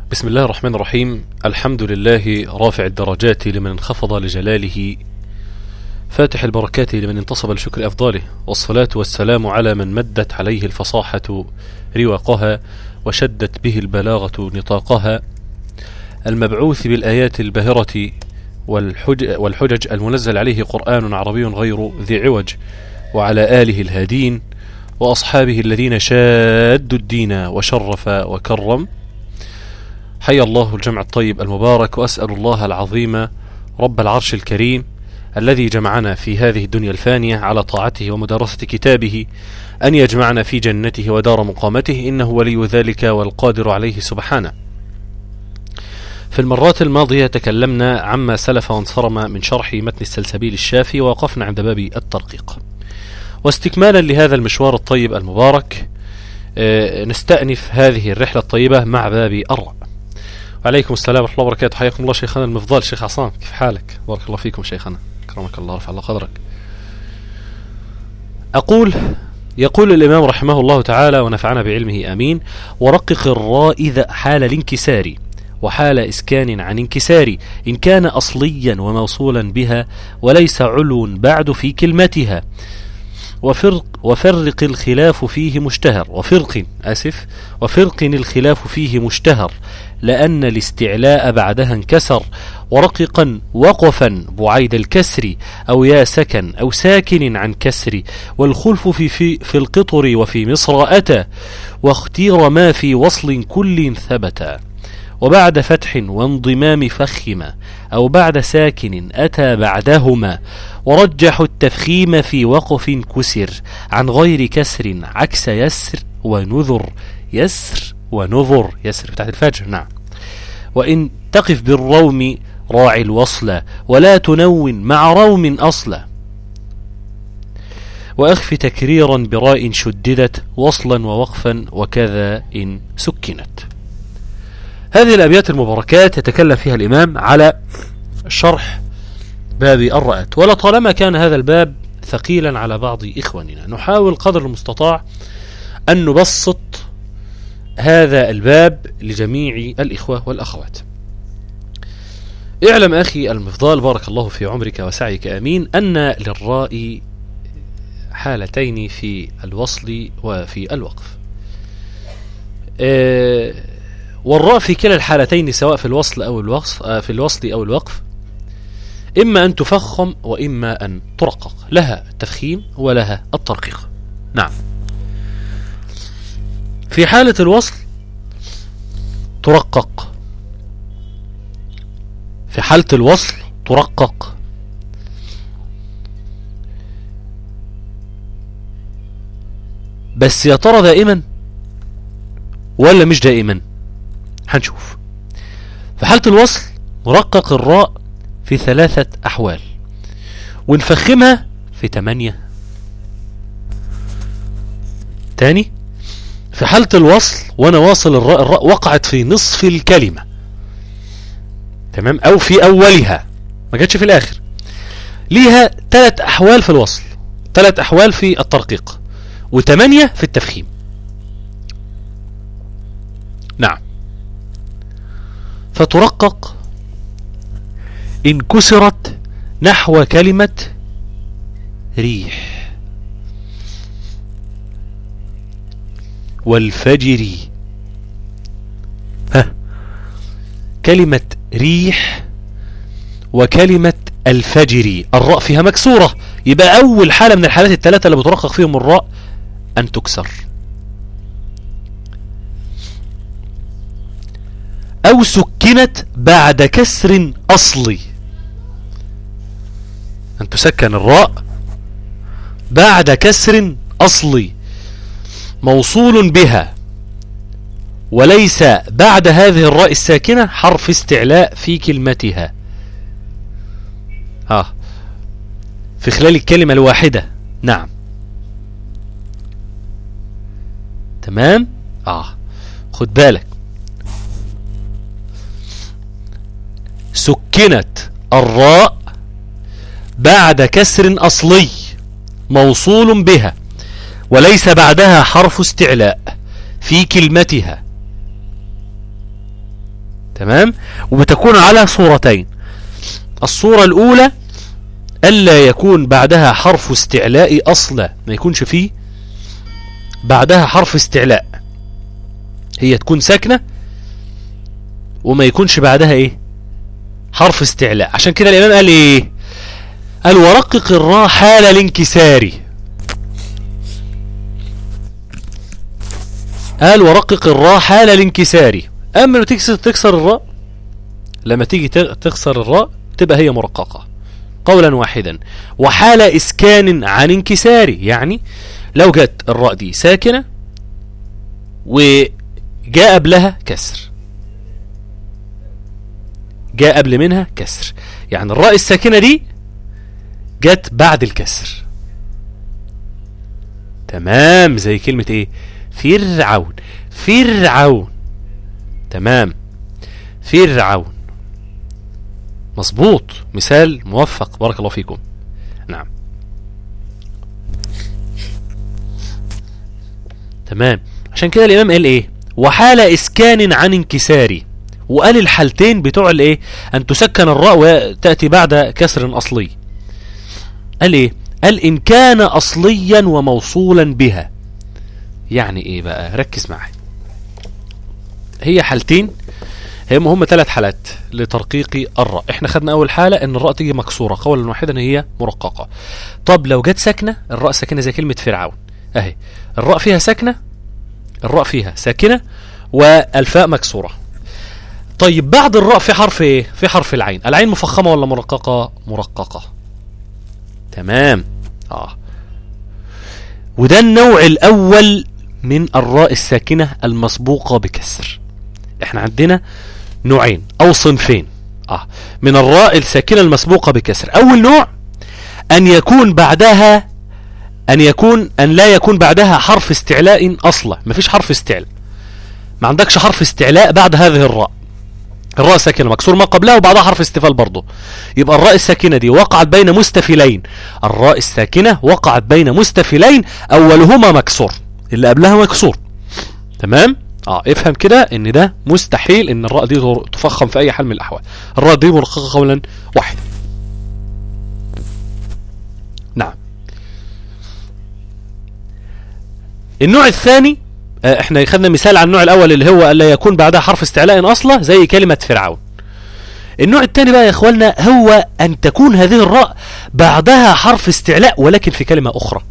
بسم الله الرحمن الرحيم الحمد لله رافع الدرجات لمن انخفض لجلاله فاتح البركات لمن انتصب لشكر أفضاله والصلاة والسلام على من مدت عليه الفصاحة رواقها وشدت به البلاغة نطاقها المبعوث بالآيات الباهرة والحج والحجج المنزل عليه قرآن عربي غير ذي عوج وعلى آله الهادين وأصحابه الذين شادوا الدين وشرف وكرم حيا الله الجمع الطيب المبارك وأسأل الله العظيم رب العرش الكريم الذي جمعنا في هذه الدنيا الفانية على طاعته ومدارسة كتابه أن يجمعنا في جنته ودار مقامته إنه ولي ذلك والقادر عليه سبحانه في المرات الماضية تكلمنا عما سلف وانصرم من شرح متن السلسبيل الشافي ووقفنا عند باب الترقيق واستكمالا لهذا المشوار الطيب المبارك نستأنف هذه الرحلة الطيبة مع باب الرأ وعليكم السلام ورحمة الله وبركاته حياكم الله شيخنا المفضل شيخ عصام كيف حالك بارك الله فيكم شيخنا كرمك الله رفع الله قدرك أقول يقول الإمام رحمه الله تعالى ونفعنا بعلمه آمين ورقق الراء إذا حال الانكسار وحال إسكان عن انكسار إن كان أصليا وموصولا بها وليس علو بعد في كلمتها وفرق, وفرق الخلاف فيه مشتهر وفرق أسف وفرق الخلاف فيه مشتهر لأن الاستعلاء بعدها انكسر ورققا وقفا بعيد الكسر أو يا سكن أو ساكن عن كسر والخلف في, في, في القطر وفي مصر أتى واختير ما في وصل كل ثبتا وبعد فتح وانضمام فخما أو بعد ساكن أتى بعدهما ورجحوا التفخيم في وقف كسر عن غير كسر عكس يسر ونذر يسر ونذر يسر بتاعت الفجر نعم وإن تقف بالروم راعي الوصل ولا تنون مع روم أصلا وأخف تكريرا براء شددت وصلا ووقفا وكذا إن سكنت هذه الأبيات المباركات يتكلم فيها الإمام على شرح باب الرأت ولطالما كان هذا الباب ثقيلا على بعض إخواننا نحاول قدر المستطاع أن نبسط هذا الباب لجميع الإخوة والأخوات اعلم أخي المفضال بارك الله في عمرك وسعيك أمين أن للراء حالتين في الوصل وفي الوقف أه والراء في كلا الحالتين سواء في الوصل أو الوقف في الوصل أو الوقف إما أن تفخم وإما أن ترقق لها التفخيم ولها الترقيق نعم في حالة الوصل ترقق في حالة الوصل ترقق بس يا ترى دائما ولا مش دائما هنشوف في حالة الوصل نرقق الراء في ثلاثة أحوال ونفخمها في تمانية تاني في حالة الوصل وانا واصل الراء الراء وقعت في نصف الكلمة تمام او في اولها ما جاتش في الاخر ليها ثلاث احوال في الوصل ثلاث احوال في الترقيق وثمانية في التفخيم نعم فترقق إن كسرت نحو كلمة ريح والفجر ها كلمة ريح وكلمة الفجر الراء فيها مكسورة يبقى أول حالة من الحالات الثلاثة اللي بترقق فيهم الراء أن تكسر أو سكنت بعد كسر أصلي أن تسكن الراء بعد كسر أصلي موصول بها وليس بعد هذه الراء الساكنة حرف استعلاء في كلمتها ها في خلال الكلمة الواحدة نعم تمام اه خد بالك سكنت الراء بعد كسر أصلي موصول بها وليس بعدها حرف استعلاء في كلمتها تمام وبتكون على صورتين الصورة الأولى ألا يكون بعدها حرف استعلاء أصلا ما يكونش فيه بعدها حرف استعلاء هي تكون ساكنة وما يكونش بعدها ايه حرف استعلاء عشان كده الإمام قال ايه قال ورقق الراء حال الانكسار قال ورقق الراء حال الانكسار اما لما تكسر تكسر الراء لما تيجي تكسر الراء تبقى هي مرققة قولا واحدا وحال اسكان عن انكسار يعني لو جت الراء دي ساكنة وجاء قبلها كسر جاء قبل منها كسر يعني الراء الساكنة دي جت بعد الكسر تمام زي كلمة ايه فرعون فرعون تمام فرعون مظبوط مثال موفق بارك الله فيكم نعم تمام عشان كده الامام قال ايه وحال اسكان عن انكساري وقال الحالتين بتوع الايه ان تسكن الراء وتاتي بعد كسر اصلي قال ايه قال ان كان اصليا وموصولا بها يعني ايه بقى ركز معايا هي حالتين هم هم ثلاث حالات لترقيق الراء احنا خدنا اول حاله ان الراء تيجي مكسوره قولا واحدا هي مرققه طب لو جت ساكنه الراء ساكنه زي كلمه فرعون اهي الراء فيها ساكنه الراء فيها ساكنه والفاء مكسوره طيب بعد الراء في حرف ايه في حرف العين العين مفخمه ولا مرققه مرققه تمام اه وده النوع الاول من الراء الساكنه المسبوقه بكسر احنا عندنا نوعين او صنفين اه من الراء الساكنه المسبوقه بكسر اول نوع ان يكون بعدها ان يكون ان لا يكون بعدها حرف استعلاء اصلا مفيش حرف استعلاء ما عندكش حرف استعلاء بعد هذه الراء الراء ساكنه مكسور ما قبلها وبعدها حرف استفال برضه يبقى الراء الساكنه دي وقعت بين مستفلين الراء الساكنه وقعت بين مستفلين اولهما مكسور اللي قبلها مكسور تمام اه افهم كده ان ده مستحيل ان الراء دي تفخم في اي حال من الاحوال الراء دي مرققه قولا واحد نعم النوع الثاني آه احنا خدنا مثال على النوع الاول اللي هو الا يكون بعدها حرف استعلاء اصلا زي كلمه فرعون النوع الثاني بقى يا اخواننا هو ان تكون هذه الراء بعدها حرف استعلاء ولكن في كلمه اخرى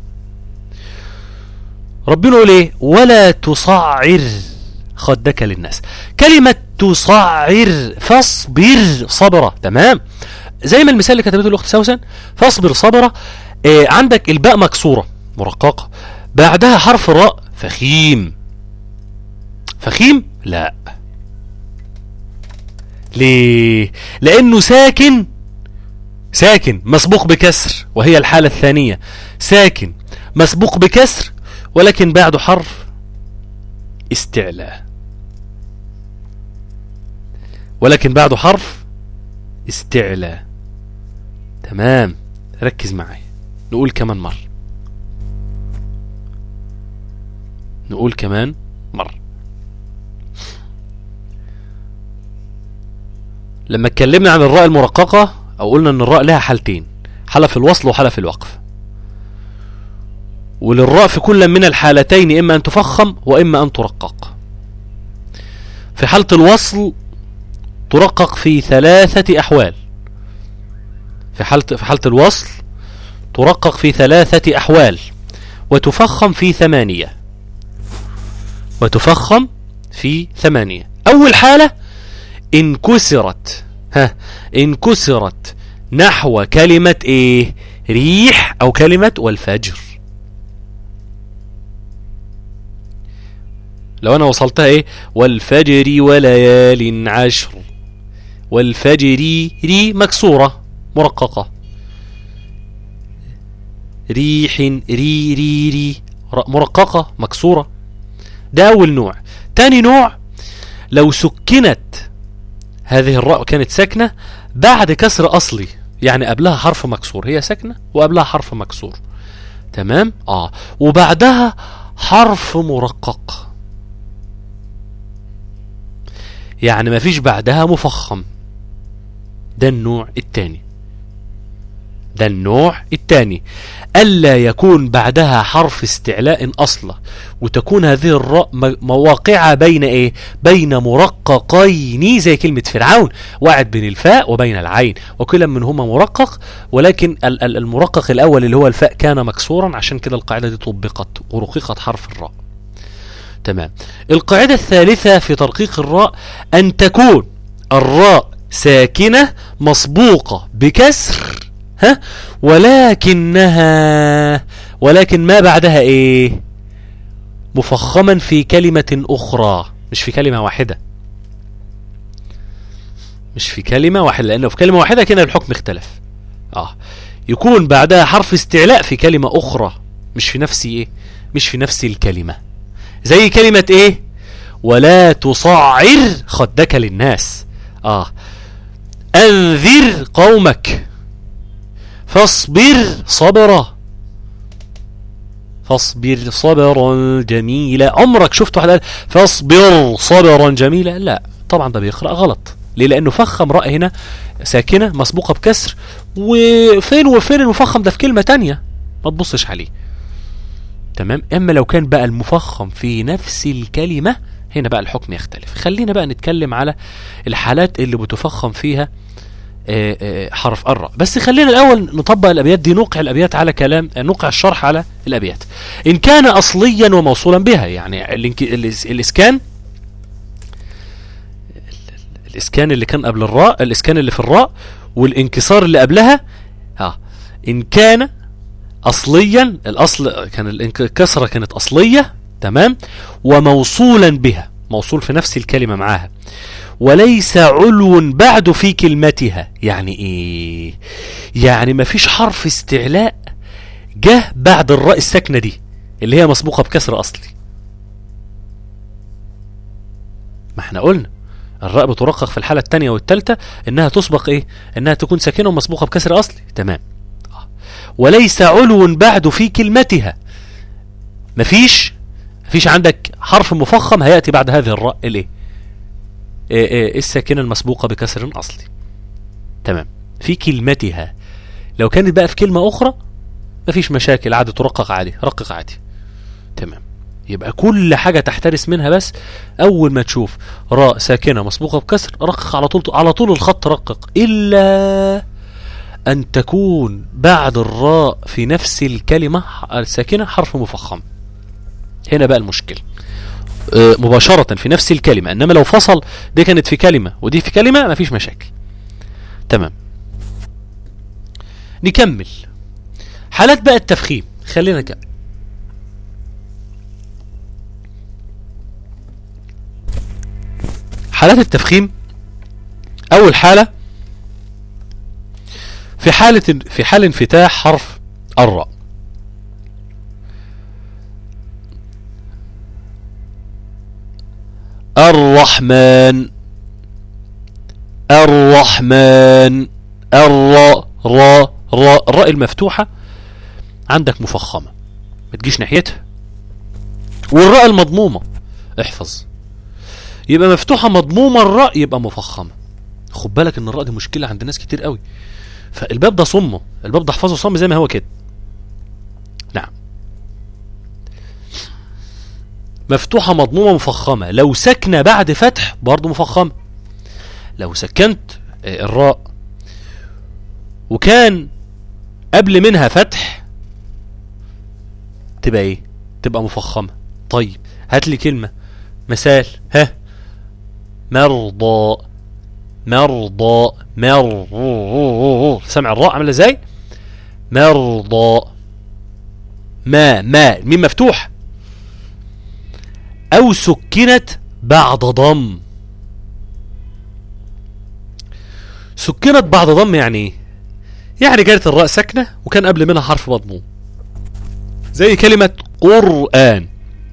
ربنا يقول ايه ولا تصعر خدك للناس كلمة تصعر فاصبر صبرة تمام زي ما المثال اللي كتبته الاخت سوسن فاصبر صبرة آه عندك الباء مكسورة مرققة بعدها حرف الراء فخيم فخيم لا ليه لانه ساكن ساكن مسبوق بكسر وهي الحالة الثانية ساكن مسبوق بكسر ولكن بعده حرف استعلاء ولكن بعده حرف استعلاء تمام ركز معي نقول كمان مرة نقول كمان مرة لما اتكلمنا عن الراء المرققة او قلنا ان الراء لها حالتين حالة في الوصل وحالة في الوقف وللراء في كل من الحالتين اما ان تفخم واما ان ترقق في حالة الوصل ترقق في ثلاثة أحوال في حالة, في حالة الوصل ترقق في ثلاثة أحوال وتفخم في ثمانية وتفخم في ثمانية أول حالة إن كسرت ها إن كسرت نحو كلمة إيه ريح أو كلمة والفجر لو أنا وصلتها إيه والفجر وليال عشر والفجر ري مكسورة مرققة ريح ري ري ري مرققة مكسورة ده أول نوع تاني نوع لو سكنت هذه الراء كانت ساكنة بعد كسر أصلي يعني قبلها حرف مكسور هي ساكنة وقبلها حرف مكسور تمام اه وبعدها حرف مرقق يعني مفيش بعدها مفخم ده النوع الثاني ده النوع الثاني ألا يكون بعدها حرف استعلاء أصلا وتكون هذه الراء مواقعة بين إيه بين مرققين زي كلمة فرعون وقعت بين الفاء وبين العين وكلا منهما مرقق ولكن المرقق الأول اللي هو الفاء كان مكسورا عشان كده القاعدة دي طبقت ورققت حرف الراء تمام القاعدة الثالثة في ترقيق الراء أن تكون الراء ساكنة مسبوقة بكسر ها ولكنها ولكن ما بعدها ايه مفخما في كلمة اخرى مش في كلمة واحدة مش في كلمة واحدة لانه في كلمة واحدة كده الحكم اختلف اه يكون بعدها حرف استعلاء في كلمة اخرى مش في نفس ايه مش في نفس الكلمة زي كلمة ايه ولا تصعر خدك للناس اه انذر قومك فاصبر صبرا فاصبر صبرا جميلا عمرك شفت واحد فاصبر صبرا جميلا لا طبعا ده بيقرأ غلط ليه لانه فخم راء هنا ساكنة مسبوقة بكسر وفين وفين المفخم ده في كلمة تانية ما تبصش عليه تمام اما لو كان بقى المفخم في نفس الكلمة هنا بقى الحكم يختلف خلينا بقى نتكلم على الحالات اللي بتفخم فيها آه، آه، حرف الراء بس خلينا الأول نطبق الأبيات دي نوقع الأبيات على كلام نوقع الشرح على الأبيات إن كان أصليا وموصولا بها يعني الإسكان الإسكان اللي كان قبل الراء الإسكان اللي في الراء والانكسار اللي قبلها ها إن كان أصليا الأصل كان الكسرة كانت أصلية تمام وموصولا بها موصول في نفس الكلمة معاها وليس علو بعد في كلمتها يعني ايه يعني ما فيش حرف استعلاء جه بعد الراء الساكنة دي اللي هي مسبوقة بكسر اصلي ما احنا قلنا الراء بترقق في الحالة الثانية والثالثة انها تسبق ايه انها تكون ساكنة ومسبوقة بكسر اصلي تمام وليس علو بعد في كلمتها مفيش مفيش عندك حرف مفخم هيأتي بعد هذه الراء الايه إيه، إيه، الساكنة المسبوقة بكسر أصلي تمام في كلمتها لو كانت بقى في كلمة أخرى مفيش مشاكل عادي ترقق عادي رقق عادي تمام يبقى كل حاجة تحترس منها بس أول ما تشوف راء ساكنة مسبوقة بكسر رقق على طول على طول الخط رقق إلا أن تكون بعد الراء في نفس الكلمة الساكنة حرف مفخم هنا بقى المشكل آه، مباشرة في نفس الكلمة انما لو فصل دي كانت في كلمة ودي في كلمة ما فيش مشاكل تمام نكمل حالات بقى التفخيم خلينا نكمل حالات التفخيم اول حالة في حالة في حال انفتاح حرف الراء الرحمن الرحمن الراء راء راء الراء المفتوحة عندك مفخمة ما تجيش ناحيتها والراء المضمومة احفظ يبقى مفتوحة مضمومة الراء يبقى مفخمة خد بالك ان الراء دي مشكلة عند ناس كتير قوي فالباب ده صمه الباب ده احفظه صم زي ما هو كده نعم مفتوحة مضمومة مفخمة لو سكنة بعد فتح برضه مفخمة لو سكنت آه، الراء وكان قبل منها فتح تبقى ايه تبقى مفخمة طيب هات لي كلمة مثال ها مرضى مرضى مر سمع الراء عامله ازاي مرضى ما ما مين مفتوح أو سكنت بعد ضم سكنت بعد ضم يعني ايه يعني كانت الراء ساكنة وكان قبل منها حرف مضموم زي كلمة قرآن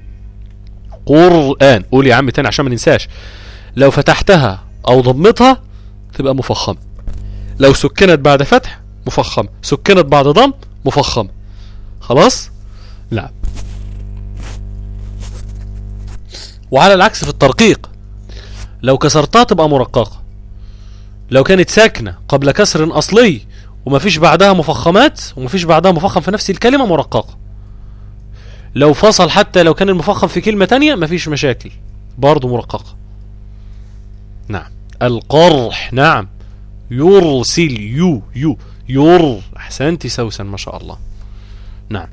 قرآن قول يا عم تاني عشان ما ننساش لو فتحتها او ضمتها تبقى مفخمة لو سكنت بعد فتح مفخمة سكنت بعد ضم مفخمة خلاص نعم وعلى العكس في الترقيق لو كسرتها تبقى مرققة لو كانت ساكنة قبل كسر أصلي ومفيش بعدها مفخمات ومفيش بعدها مفخم في نفس الكلمة مرققة لو فصل حتى لو كان المفخم في كلمة تانية مفيش مشاكل برضه مرققة نعم القرح نعم يرسل يو يو ير احسنتي سوسن ما شاء الله نعم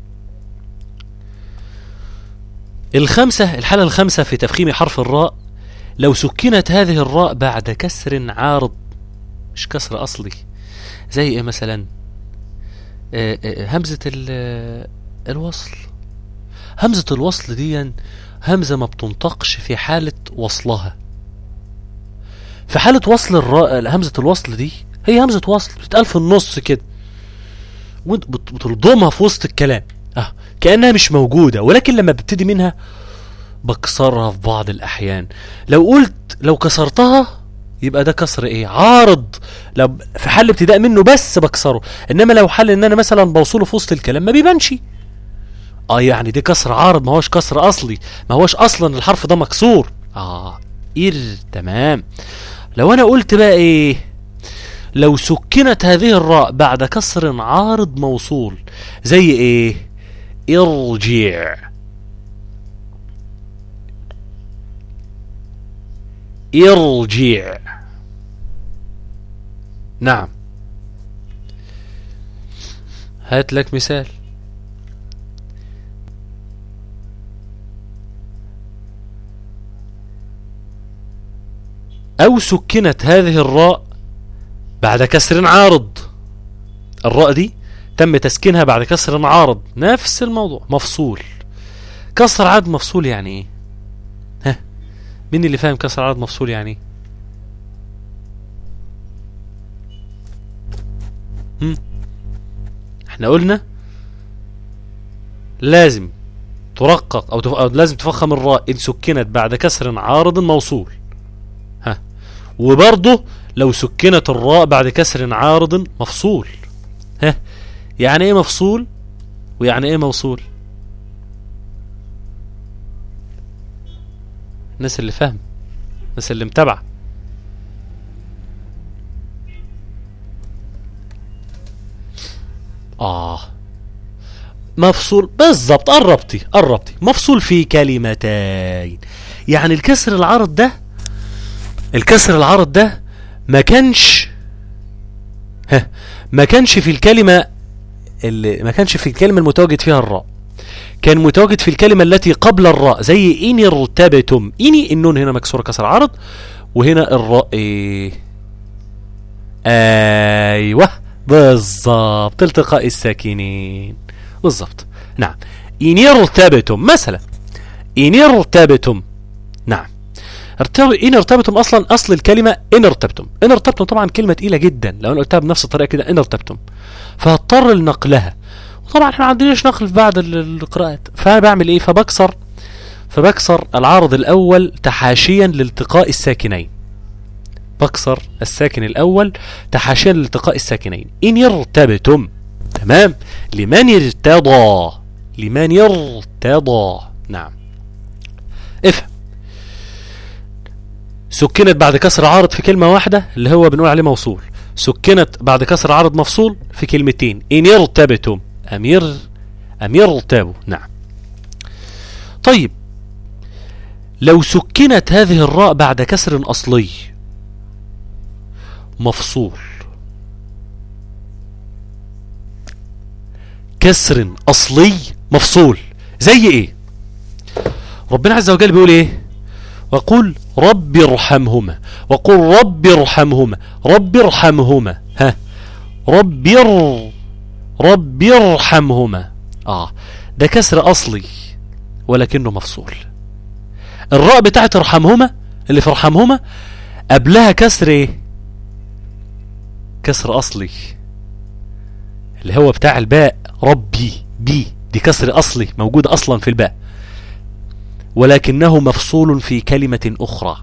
الخمسة الحالة الخامسة في تفخيم حرف الراء لو سكنت هذه الراء بعد كسر عارض مش كسر أصلي زي ايه مثلا آه، آه، همزة ال- الوصل همزة الوصل دي همزة ما بتنطقش في حالة وصلها في حالة وصل الراء همزة الوصل دي هي همزة وصل بتتقال في النص كده وانت بت- بتلضمها في وسط الكلام اه كأنها مش موجودة ولكن لما ببتدي منها بكسرها في بعض الأحيان لو قلت لو كسرتها يبقى ده كسر ايه عارض لو في حل ابتداء منه بس بكسره انما لو حل ان انا مثلا بوصله في وسط الكلام ما بيبانش اه يعني ده كسر عارض ما هوش كسر اصلي ما هوش اصلا الحرف ده مكسور اه إر تمام لو انا قلت بقى ايه لو سكنت هذه الراء بعد كسر عارض موصول زي ايه ارجع ارجع نعم هات لك مثال أو سكنت هذه الراء بعد كسر عارض الراء دي تم تسكينها بعد كسر عارض نفس الموضوع مفصول كسر عارض مفصول يعني ايه ها مين اللي فاهم كسر عارض مفصول يعني ايه هم؟ احنا قلنا لازم ترقق او, تف... أو لازم تفخم الراء ان سكنت بعد كسر عارض موصول ها وبرضه لو سكنت الراء بعد كسر عارض مفصول ها يعني ايه مفصول ويعني ايه موصول الناس اللي فاهم الناس اللي متابعه اه مفصول بالظبط قربتي قربتي مفصول في كلمتين يعني الكسر العرض ده الكسر العرض ده ما كانش ها ما كانش في الكلمة اللي ما كانش في الكلمة المتواجد فيها الراء كان متواجد في الكلمة التي قبل الراء زي إن ارتبتم إني النون هنا مكسورة كسر عرض وهنا الراء إيه أيوه بالظبط التقاء الساكنين بالظبط نعم إن ارتبتم مثلا إن ارتبتم نعم ارتب... إن ارتبتم أصلا أصل الكلمة إن ارتبتم إن ارتبتم طبعا كلمة تقيلة جدا لو أنا قلتها بنفس الطريقة كده إن ارتبتم فهضطر لنقلها وطبعا احنا ما عندناش نقل في بعض ال- القراءات فأنا بعمل إيه فبكسر فبكسر العارض الأول تحاشيا لالتقاء الساكنين بكسر الساكن الأول تحاشيا لالتقاء الساكنين إن ارتبتم تمام لمن ارتضى لمن ارتضى نعم افهم سكنت بعد كسر عارض في كلمة واحدة اللي هو بنقول عليه موصول سكنت بعد كسر عارض مفصول في كلمتين إن ارتبتم أمير أمير ارتابوا نعم طيب لو سكنت هذه الراء بعد كسر أصلي مفصول كسر أصلي مفصول زي إيه ربنا عز وجل بيقول إيه وقل رب ارحمهما وقل رب ارحمهما رب ارحمهما ها رب ار رب ارحمهما اه ده كسر اصلي ولكنه مفصول الراء بتاعت ارحمهما اللي في ارحمهما قبلها كسر ايه كسر اصلي اللي هو بتاع الباء ربي بي دي كسر اصلي موجود اصلا في الباء ولكنه مفصول في كلمة أخرى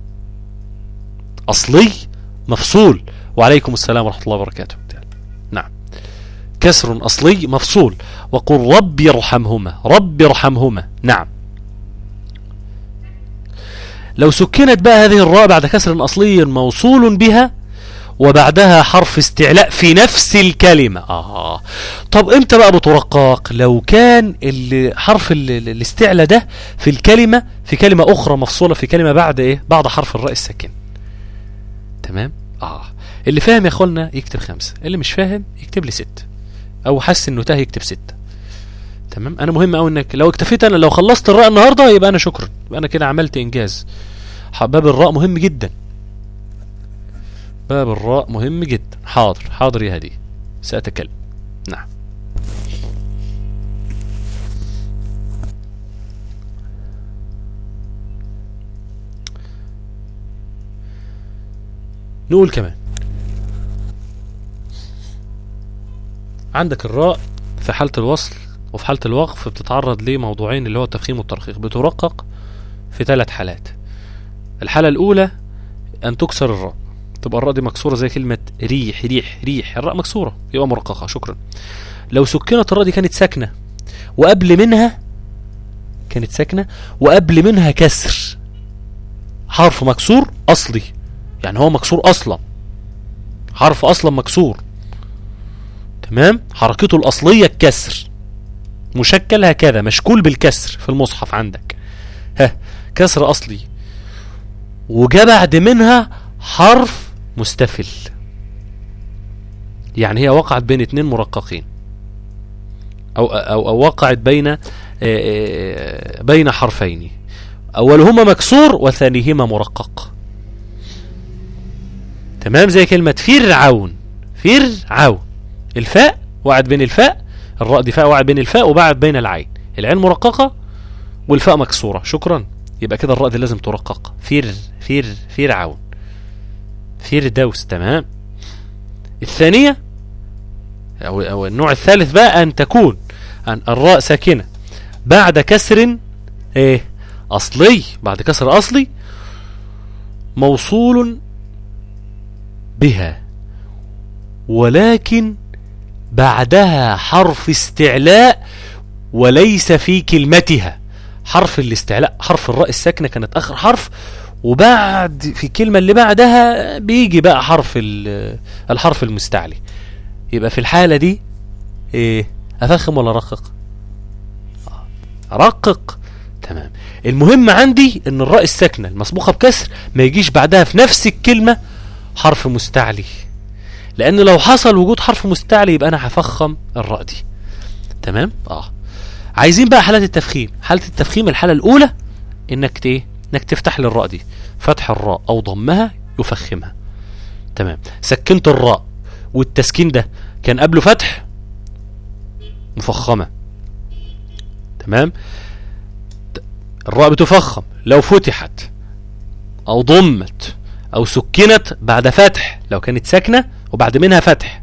أصلي مفصول وعليكم السلام ورحمة الله وبركاته نعم كسر أصلي مفصول وقل رب ارحمهما رب ارحمهما نعم لو سكنت بقى هذه الراء بعد كسر أصلي موصول بها وبعدها حرف استعلاء في نفس الكلمة آه طب امتى بقى بترقق لو كان ال- حرف ال- ال- الاستعلاء ده في الكلمة في كلمة أخرى مفصولة في كلمة بعد إيه بعد حرف الراء الساكن تمام آه اللي فاهم يا اخوانا يكتب خمسة اللي مش فاهم يكتب لي ست أو حس إنه تاه يكتب ستة تمام أنا مهم أوي إنك لو اكتفيت أنا لو خلصت الراء النهاردة يبقى أنا شكرا يبقى أنا كده عملت إنجاز باب الراء مهم جدا باب الراء مهم جدا حاضر حاضر يا هدي سأتكلم نعم نقول كمان عندك الراء في حالة الوصل وفي حالة الوقف بتتعرض لموضوعين اللي هو التفخيم والترقيق بترقق في ثلاث حالات الحالة الأولى أن تكسر الراء تبقى الراء دي مكسورة زي كلمة ريح ريح ريح الراء مكسورة يبقى مرققة شكرا لو سكنت الراء دي كانت ساكنة وقبل منها كانت ساكنة وقبل منها كسر حرف مكسور أصلي يعني هو مكسور أصلا حرف أصلا مكسور تمام حركته الأصلية الكسر مشكل هكذا مشكول بالكسر في المصحف عندك ها كسر أصلي وجا بعد منها حرف مستفل يعني هي وقعت بين اتنين مرققين أو, أو, أو وقعت بين آه، آه، بين حرفين أولهما مكسور وثانيهما مرقق تمام زي كلمة فرعون فرعون الفاء وقعت بين الفاء الراء دي فاء وقعت بين الفاء وبعد بين العين العين مرققة والفاء مكسورة شكرا يبقى كده الراء دي لازم ترقق فر فر فرعون فردوس تمام الثانية أو, أو النوع الثالث بقى أن تكون أن الراء ساكنة بعد كسر إيه أصلي بعد كسر أصلي موصول بها ولكن بعدها حرف استعلاء وليس في كلمتها حرف الاستعلاء حرف الراء الساكنة كانت آخر حرف وبعد في الكلمة اللي بعدها بيجي بقى حرف ال- الحرف المستعلي يبقى في الحالة دي ايه افخم ولا ارقق آه، ارقق تمام المهم عندي ان الراء الساكنة المسبوقة بكسر ما يجيش بعدها في نفس الكلمة حرف مستعلي لان لو حصل وجود حرف مستعلي يبقى انا هفخم الراء دي تمام اه عايزين بقى حالات التفخيم حالة التفخيم الحالة الاولى انك ت- ايه انك تفتح للراء دي فتح الراء او ضمها يفخمها تمام سكنت الراء والتسكين ده كان قبله فتح مفخمة تمام ت- الراء بتفخم لو فتحت او ضمت او سكنت بعد فتح لو كانت ساكنة وبعد منها فتح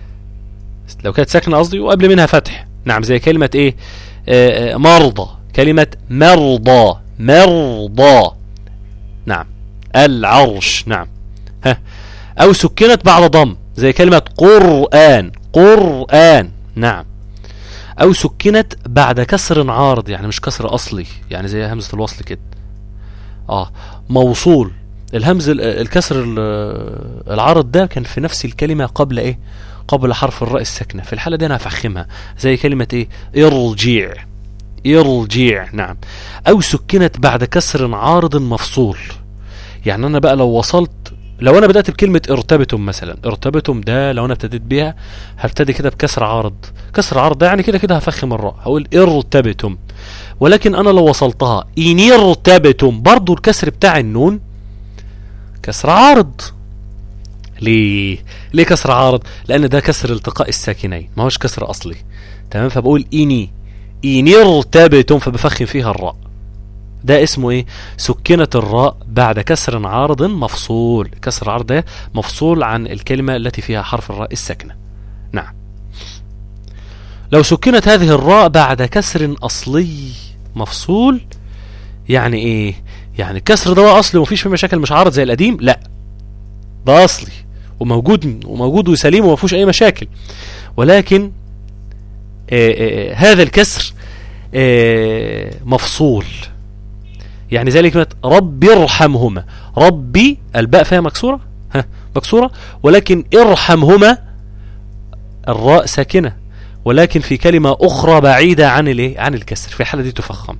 لو كانت ساكنة قصدي وقبل منها فتح نعم زي كلمة ايه آه آه، مرضى كلمة مرضى مرضى نعم العرش نعم ها او سكنت بعد ضم زي كلمة قرآن قرآن نعم او سكنت بعد كسر عارض يعني مش كسر اصلي يعني زي همزة الوصل كده اه موصول الهمز ال- الكسر ال- العارض ده كان في نفس الكلمة قبل ايه قبل حرف الراء الساكنة في الحالة دي انا هفخمها زي كلمة ايه ارجع ارجع نعم او سكنت بعد كسر عارض مفصول يعني انا بقى لو وصلت لو انا بدات بكلمه ارتبتم مثلا ارتبتم ده لو انا ابتديت بيها هبتدي كده بكسر عارض كسر عارض ده يعني كده كده هفخم الراء هقول ارتبتم ولكن انا لو وصلتها ان ارتبتم برضو الكسر بتاع النون كسر عارض ليه ليه كسر عارض لان ده كسر التقاء الساكنين ما هوش كسر اصلي تمام فبقول اني ان ارتبتم فبفخم فيها الراء ده اسمه ايه سكنت الراء بعد كسر عارض مفصول كسر عارض ده مفصول عن الكلمة التي فيها حرف الراء الساكنة نعم لو سكنت هذه الراء بعد كسر أصلي مفصول يعني ايه يعني الكسر ده هو اصلي ومفيش فيه مشاكل مش عارض زي القديم لا ده اصلي وموجود وموجود وسليم وما فيهوش اي مشاكل ولكن آه آه هذا الكسر آه مفصول يعني زي كلمة ربي ارحمهما ربي الباء فيها مكسورة ها مكسورة ولكن ارحمهما الراء ساكنة ولكن في كلمة أخرى بعيدة عن الايه عن الكسر في الحالة دي تفخم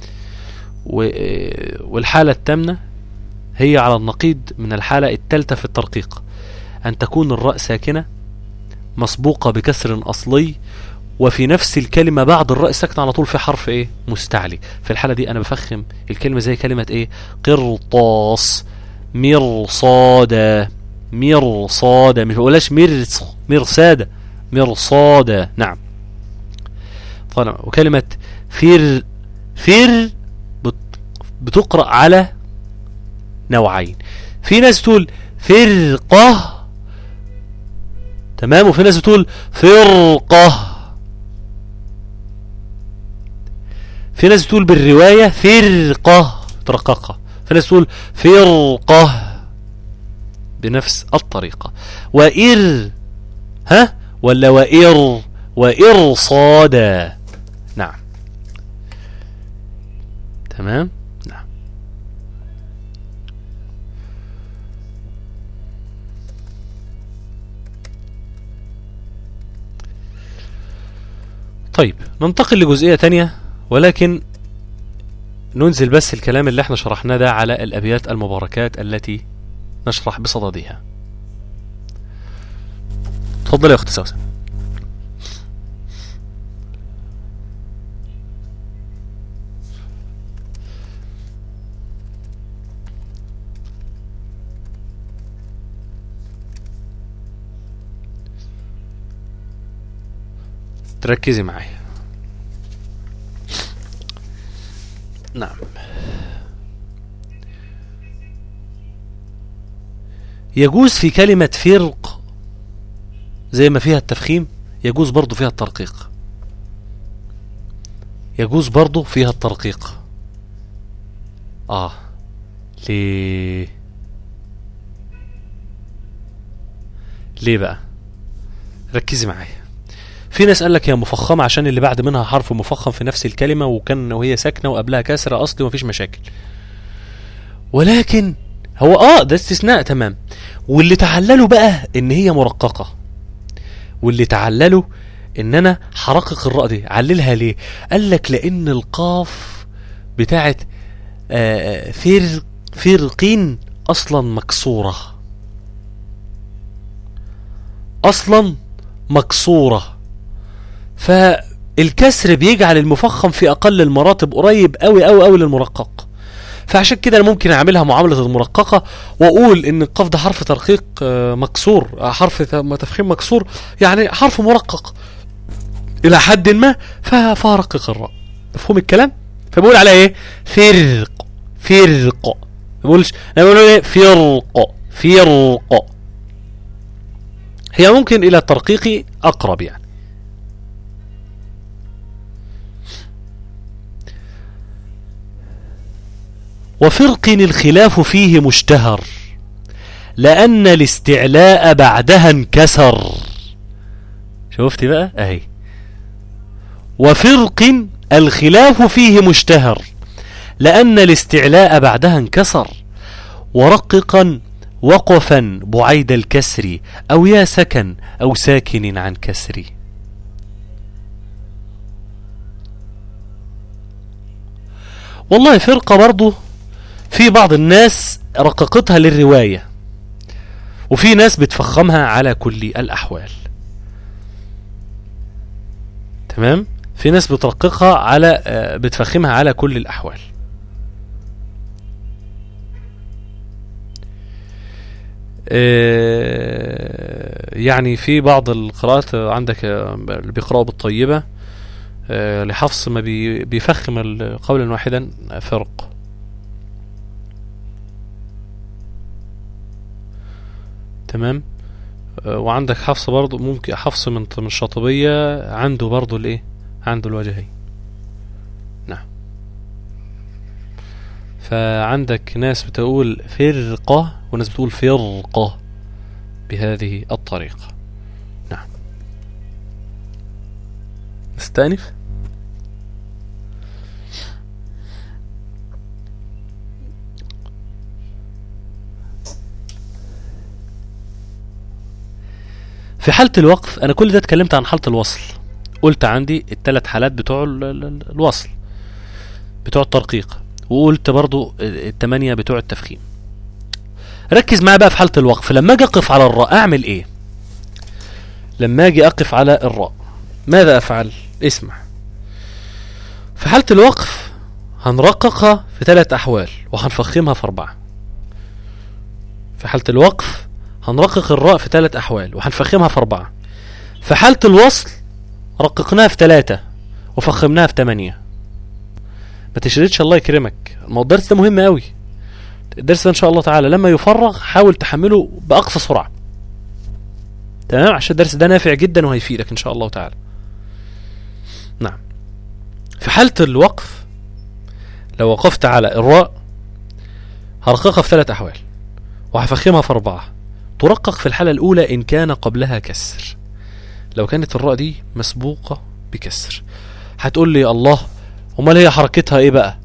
والحالة التامنة هي على النقيض من الحالة الثالثة في الترقيق أن تكون الراء ساكنة مسبوقة بكسر أصلي وفي نفس الكلمة بعد الراء الساكنة على طول في حرف ايه مستعلي في الحالة دي انا بفخم الكلمة زي كلمة ايه قرطاس مرصادة مرصادة مش بقولهاش مرص مرصادة مرصادة نعم طيب وكلمة فر فر بتقرأ على نوعين في ناس تقول فرقة تمام وفي ناس بتقول فرقة في ناس بتقول بالرواية فرقة ترققة في ناس تقول فرقة بنفس الطريقة وإر ها ولا وإر وإرصادا نعم تمام نعم طيب ننتقل لجزئية تانية ولكن ننزل بس الكلام اللي احنا شرحناه ده على الأبيات المباركات التي نشرح بصددها تفضل يا أخت سوسن تركزي معايا نعم يجوز في كلمة فرق زي ما فيها التفخيم يجوز برضو فيها الترقيق يجوز برضو فيها الترقيق اه ليه ليه بقى ركزي معايا في ناس قال لك هي مفخمة عشان اللي بعد منها حرف مفخم في نفس الكلمة وكان وهي ساكنة وقبلها كسرة أصلي ومفيش مشاكل ولكن هو اه ده استثناء تمام واللي تعللوا بقى ان هي مرققة واللي تعللوا ان انا حرقق الراء دي عللها ليه قال لك لان القاف بتاعت آه فر فرقين اصلا مكسورة اصلا مكسوره فالكسر بيجعل المفخم في اقل المراتب قريب قوي قوي قوي للمرقق فعشان كده انا ممكن اعملها معامله المرققه واقول ان القاف ده حرف ترقيق مكسور حرف تفخيم مكسور يعني حرف مرقق الى حد ما فارقق الراء مفهوم الكلام فبقول على ايه فرق فرق ما بقولش انا بقول ايه فرق فرق هي ممكن الى الترقيق اقرب يعني وفرق الخلاف فيه مشتهر لأن الاستعلاء بعدها انكسر شوفتي بقى اهي وفرق الخلاف فيه مشتهر لأن الاستعلاء بعدها انكسر ورققا وقفا بعيد الكسر أو يا سكن أو ساكن عن كسر والله فرقة برضه في بعض الناس رققتها للرواية وفي ناس بتفخمها على كل الأحوال تمام في ناس بترققها على بتفخمها على كل الأحوال يعني في بعض القراءات عندك اللي بيقرأوا بالطيبة لحفص ما بيفخم قولا واحدا فرق تمام وعندك حفص برضو ممكن حفص من من الشاطبية عنده برضو الايه عنده الوجهين نعم فعندك ناس بتقول فرقة وناس بتقول فرقة بهذه الطريقة نعم نستأنف في حالة الوقف أنا كل ده اتكلمت عن حالة الوصل قلت عندي الثلاث حالات بتوع ال- ال- ال- الوصل بتوع الترقيق وقلت برضو الثمانية بتوع التفخيم ركز معايا بقى في حالة الوقف لما اجي اقف على الراء اعمل ايه لما اجي اقف على الراء ماذا افعل اسمع في حالة الوقف هنرققها في ثلاث احوال وهنفخمها في اربعة في حالة الوقف هنرقق الراء في ثلاث احوال وهنفخمها في اربعة في حالة الوصل رققناها في ثلاثة وفخمناها في ثمانية ما تشردش الله يكرمك الموضوع الدرس ده مهم قوي الدرس ده ان شاء الله تعالى لما يفرغ حاول تحمله باقصى سرعه تمام عشان الدرس ده نافع جدا وهيفيدك ان شاء الله تعالى نعم في حاله الوقف لو وقفت على الراء هرققها في ثلاث احوال وهفخمها في اربعه ترقق في الحاله الاولى ان كان قبلها كسر لو كانت الراء دي مسبوقه بكسر هتقول لي الله امال هي حركتها ايه بقى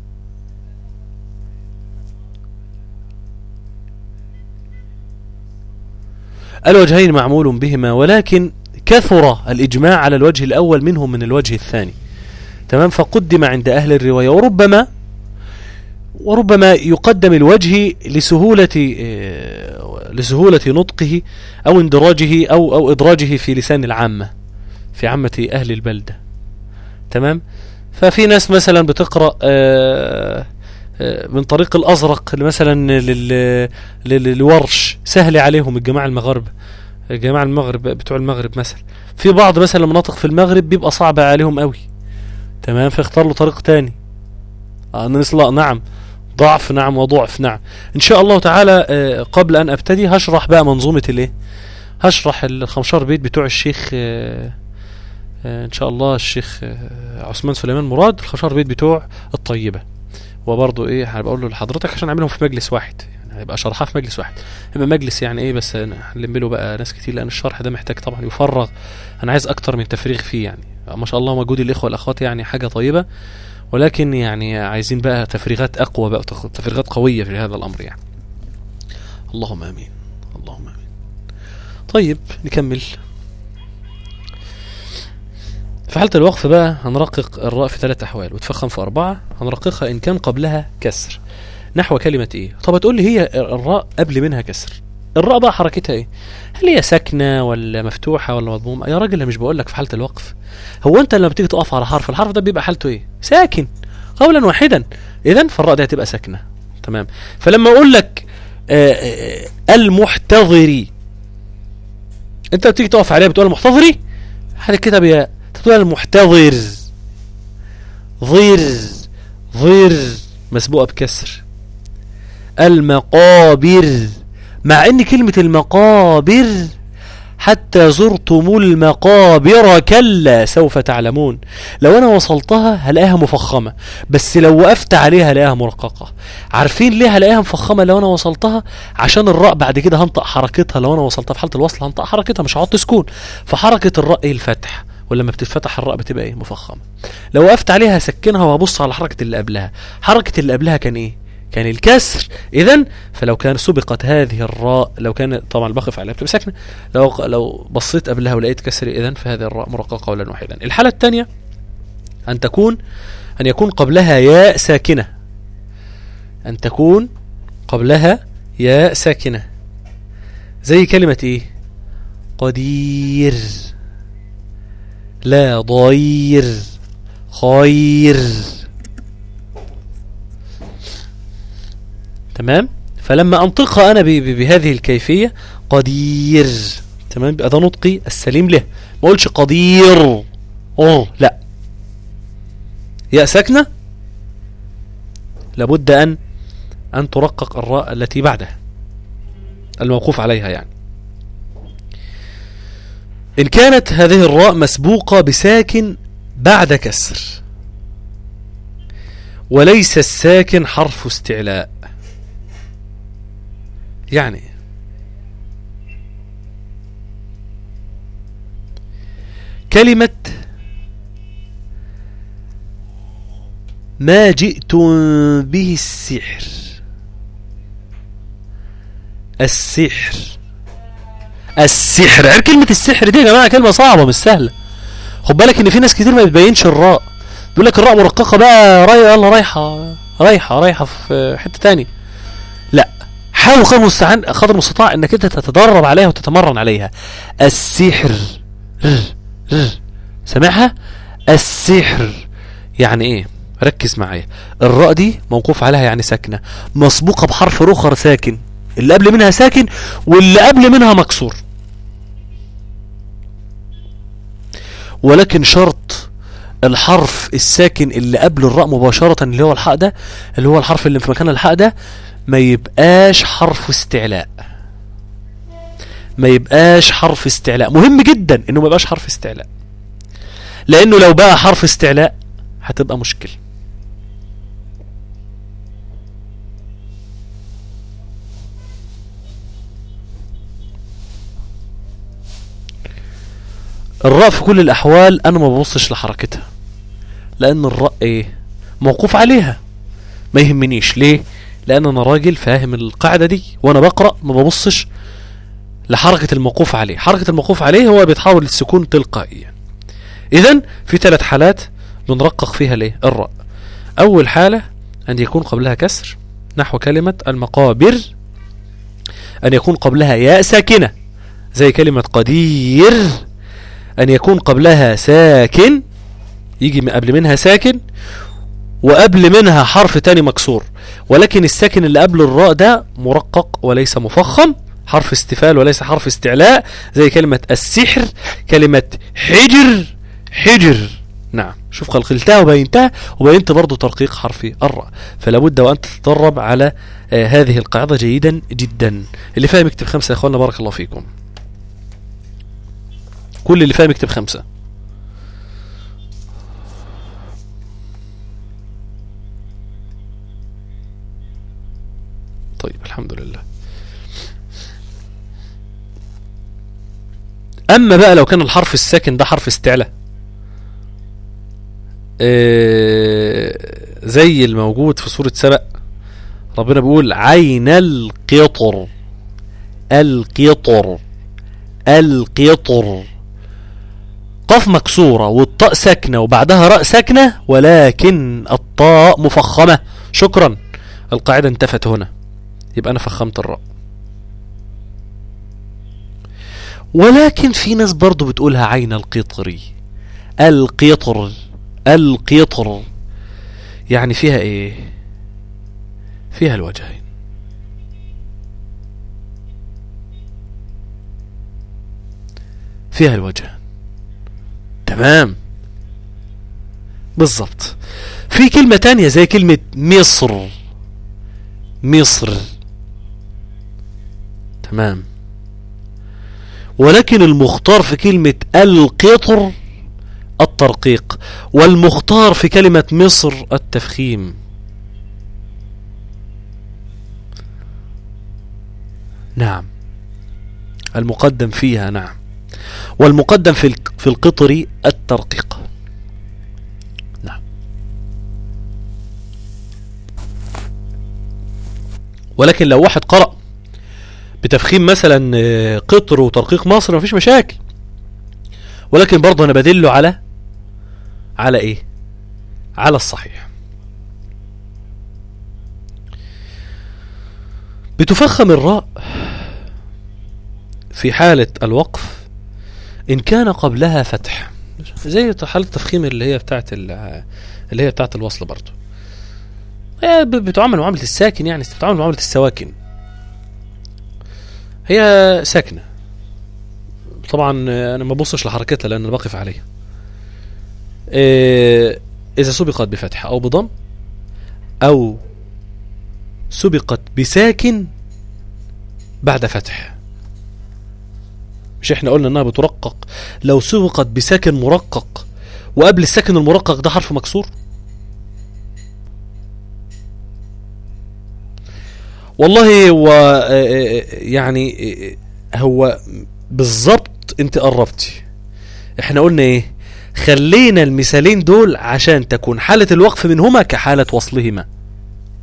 الوجهين معمول بهما ولكن كثر الإجماع على الوجه الأول منهم من الوجه الثاني تمام فقدم عند أهل الرواية وربما وربما يقدم الوجه لسهولة آه، لسهولة نطقه أو اندراجه أو أو إدراجه في لسان العامة في عامة أهل البلدة تمام ففي ناس مثلا بتقرأ آه، آه، من طريق الأزرق مثلا لل- لل- للورش سهل عليهم الجماعة المغاربة الجماعة المغرب بتوع المغرب مثلا في بعض مثلا مناطق في المغرب بيبقى صعب عليهم قوي تمام فيختار له طريق تاني آه نسلا نعم ضعف نعم وضعف نعم ان شاء الله تعالى آه، قبل ان ابتدي هشرح بقى منظومة الايه هشرح ال 15 بيت بتوع الشيخ آه، آه، ان شاء الله الشيخ آه، عثمان سليمان مراد ال 15 بيت بتوع الطيبة وبرضه ايه هبقول له لحضرتك عشان اعملهم في مجلس واحد يعني هيبقى شرحها في مجلس واحد يبقى مجلس يعني ايه بس هنلم له بقى ناس كتير لان الشرح ده محتاج طبعا يفرغ انا عايز اكتر من تفريغ فيه يعني ما شاء الله مجهود الاخوه والاخوات يعني حاجه طيبه ولكن يعني عايزين بقى تفريغات اقوى بقى تخ- تفريغات قويه في هذا الامر يعني اللهم امين اللهم امين طيب نكمل في حالة الوقف بقى هنرقق الراء في ثلاث أحوال وتفخم في أربعة هنرققها إن كان قبلها كسر نحو كلمة إيه طب هتقول لي هي الراء قبل منها كسر الراء بقى حركتها إيه هل هي ساكنة ولا مفتوحة ولا مضمومة يا راجل أنا مش بقول لك في حالة الوقف هو أنت لما بتيجي تقف على حرف الحرف ده بيبقى حالته إيه ساكن قولا واحدا إذا فالراء دي هتبقى ساكنة تمام فلما أقول لك آه، آه، المحتضري أنت بتيجي تقف عليها بتقول المحتضري هذا كتب يا تقول المحتضر ضير ضير مسبوقة بكسر المقابر مع ان كلمة المقابر حتى زرتم المقابر كلا سوف تعلمون لو انا وصلتها هلاقيها مفخمة بس لو وقفت عليها هلاقيها مرققة عارفين ليه هلاقيها مفخمة لو انا وصلتها عشان الراء بعد كده هنطق حركتها لو انا وصلتها في حالة الوصل هنطق حركتها مش هحط سكون فحركة الراء ايه الفتح ولما بتتفتح الراء بتبقى ايه مفخمة لو وقفت عليها هسكنها وهبص على حركة اللي قبلها حركة اللي قبلها كان ايه كان الكسر اذا فلو كان سبقت هذه الراء لو كان طبعا بقف عليها بتبقى ساكنه لو لو بصيت قبلها ولقيت كسر اذا فهذه الراء مرققه قولا واحدا الحاله الثانيه ان تكون ان يكون قبلها ياء ساكنه ان تكون قبلها ياء ساكنه زي كلمه ايه قدير لا ضير خير تمام فلما انطقها انا ب- ب- بهذه الكيفيه قدير تمام يبقى ده نطقي السليم له ما اقولش قدير اوه لا ياء ساكنه لابد ان ان ترقق الراء التي بعدها الموقوف عليها يعني ان كانت هذه الراء مسبوقه بساكن بعد كسر وليس الساكن حرف استعلاء يعني كلمة ما جئتم به السحر السحر السحر عارف كلمة السحر دي يا جماعة كلمة صعبة مش سهلة خد بالك ان في ناس كتير ما بتبينش الراء بيقول لك الراء مرققة بقى رايحة يلا رايحة رايحة رايحة في حتة تاني لا حاول قدر المستعان قدر المستطاع انك انت تتدرب عليها وتتمرن عليها السحر ر ر سامعها السحر يعني ايه ركز معايا الراء دي موقوف عليها يعني ساكنه مسبوقه بحرف رخر ساكن اللي قبل منها ساكن واللي قبل منها مكسور ولكن شرط الحرف الساكن اللي قبل الراء مباشرة اللي هو الحاء ده اللي هو الحرف اللي في مكان الحاء ده ما يبقاش حرف استعلاء ما يبقاش حرف استعلاء مهم جدا انه ما يبقاش حرف استعلاء لانه لو بقى حرف استعلاء هتبقى مشكلة الراء في كل الاحوال انا ما ببصش لحركتها لان الراء ايه موقوف عليها ما يهمنيش ليه لان انا راجل فاهم القاعده دي وانا بقرا ما ببصش لحركه الموقوف عليه حركه الموقوف عليه هو بيتحول للسكون تلقائيا اذا في ثلاث حالات بنرقق فيها ليه الراء اول حاله ان يكون قبلها كسر نحو كلمه المقابر ان يكون قبلها ياء ساكنه زي كلمه قدير أن يكون قبلها ساكن يجي من قبل منها ساكن وقبل منها حرف تاني مكسور ولكن الساكن اللي قبل الراء ده مرقق وليس مفخم حرف استفال وليس حرف استعلاء زي كلمة السحر كلمة حجر حجر نعم شوف قلقلتها وبينتها وبينت برضو ترقيق حرف الراء فلا بد وأن تتدرب على آه هذه القاعدة جيدا جدا اللي فاهم يكتب خمسة يا أخوانا بارك الله فيكم كل اللي فاهم يكتب خمسة طيب الحمد لله اما بقى لو كان الحرف الساكن ده حرف استعلاء آه زي الموجود في سورة سبأ ربنا بيقول عين القطر القطر القطر قاف مكسورة والطاء ساكنة وبعدها راء ساكنة ولكن الطاء مفخمة شكرا القاعدة انتفت هنا يبقى أنا فخمت الراء ولكن في ناس برضو بتقولها عين القطري القطر القطر يعني فيها ايه فيها الوجهين فيها الوجهين تمام بالظبط في كلمة تانية زي كلمة مصر مصر تمام ولكن المختار في كلمة القطر الترقيق والمختار في كلمة مصر التفخيم نعم المقدم فيها نعم والمقدم في في القطر الترقيق نعم ولكن لو واحد قرأ بتفخيم مثلا قطر وترقيق مصر مفيش مشاكل ولكن برضه انا بدله على على ايه على الصحيح بتفخم الراء في حالة الوقف إن كان قبلها فتح زي حالة التفخيم اللي هي بتاعت اللي هي بتاعت الوصل برضه هي بتعامل معاملة الساكن يعني بتعامل معاملة السواكن هي ساكنة طبعا أنا ما ببصش لحركتها لأن أنا بقف عليها إذا سبقت بفتح أو بضم أو سبقت بساكن بعد فتح مش احنا قلنا انها بترقق لو سبقت بساكن مرقق وقبل الساكن المرقق ده حرف مكسور والله هو يعني هو بالظبط انت قربتي احنا قلنا ايه خلينا المثالين دول عشان تكون حالة الوقف منهما كحالة وصلهما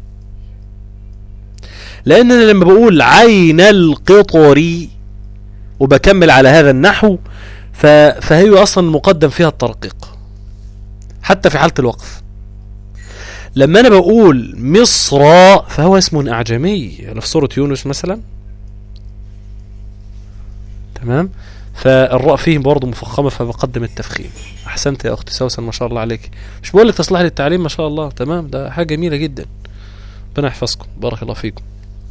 لان انا لما بقول عين القطري وبكمل على هذا النحو ف... فهي اصلا مقدم فيها الترقيق حتى في حالة الوقف لما انا بقول مصر فهو اسم اعجمي في سورة يونس مثلا تمام فالراء فيه برضه مفخمة فبقدم التفخيم احسنت يا اختي سوسن ما شاء الله عليك مش بقول لك تصلح لي التعليم ما شاء الله تمام ده حاجة جميلة جدا ربنا يحفظكم بارك الله فيكم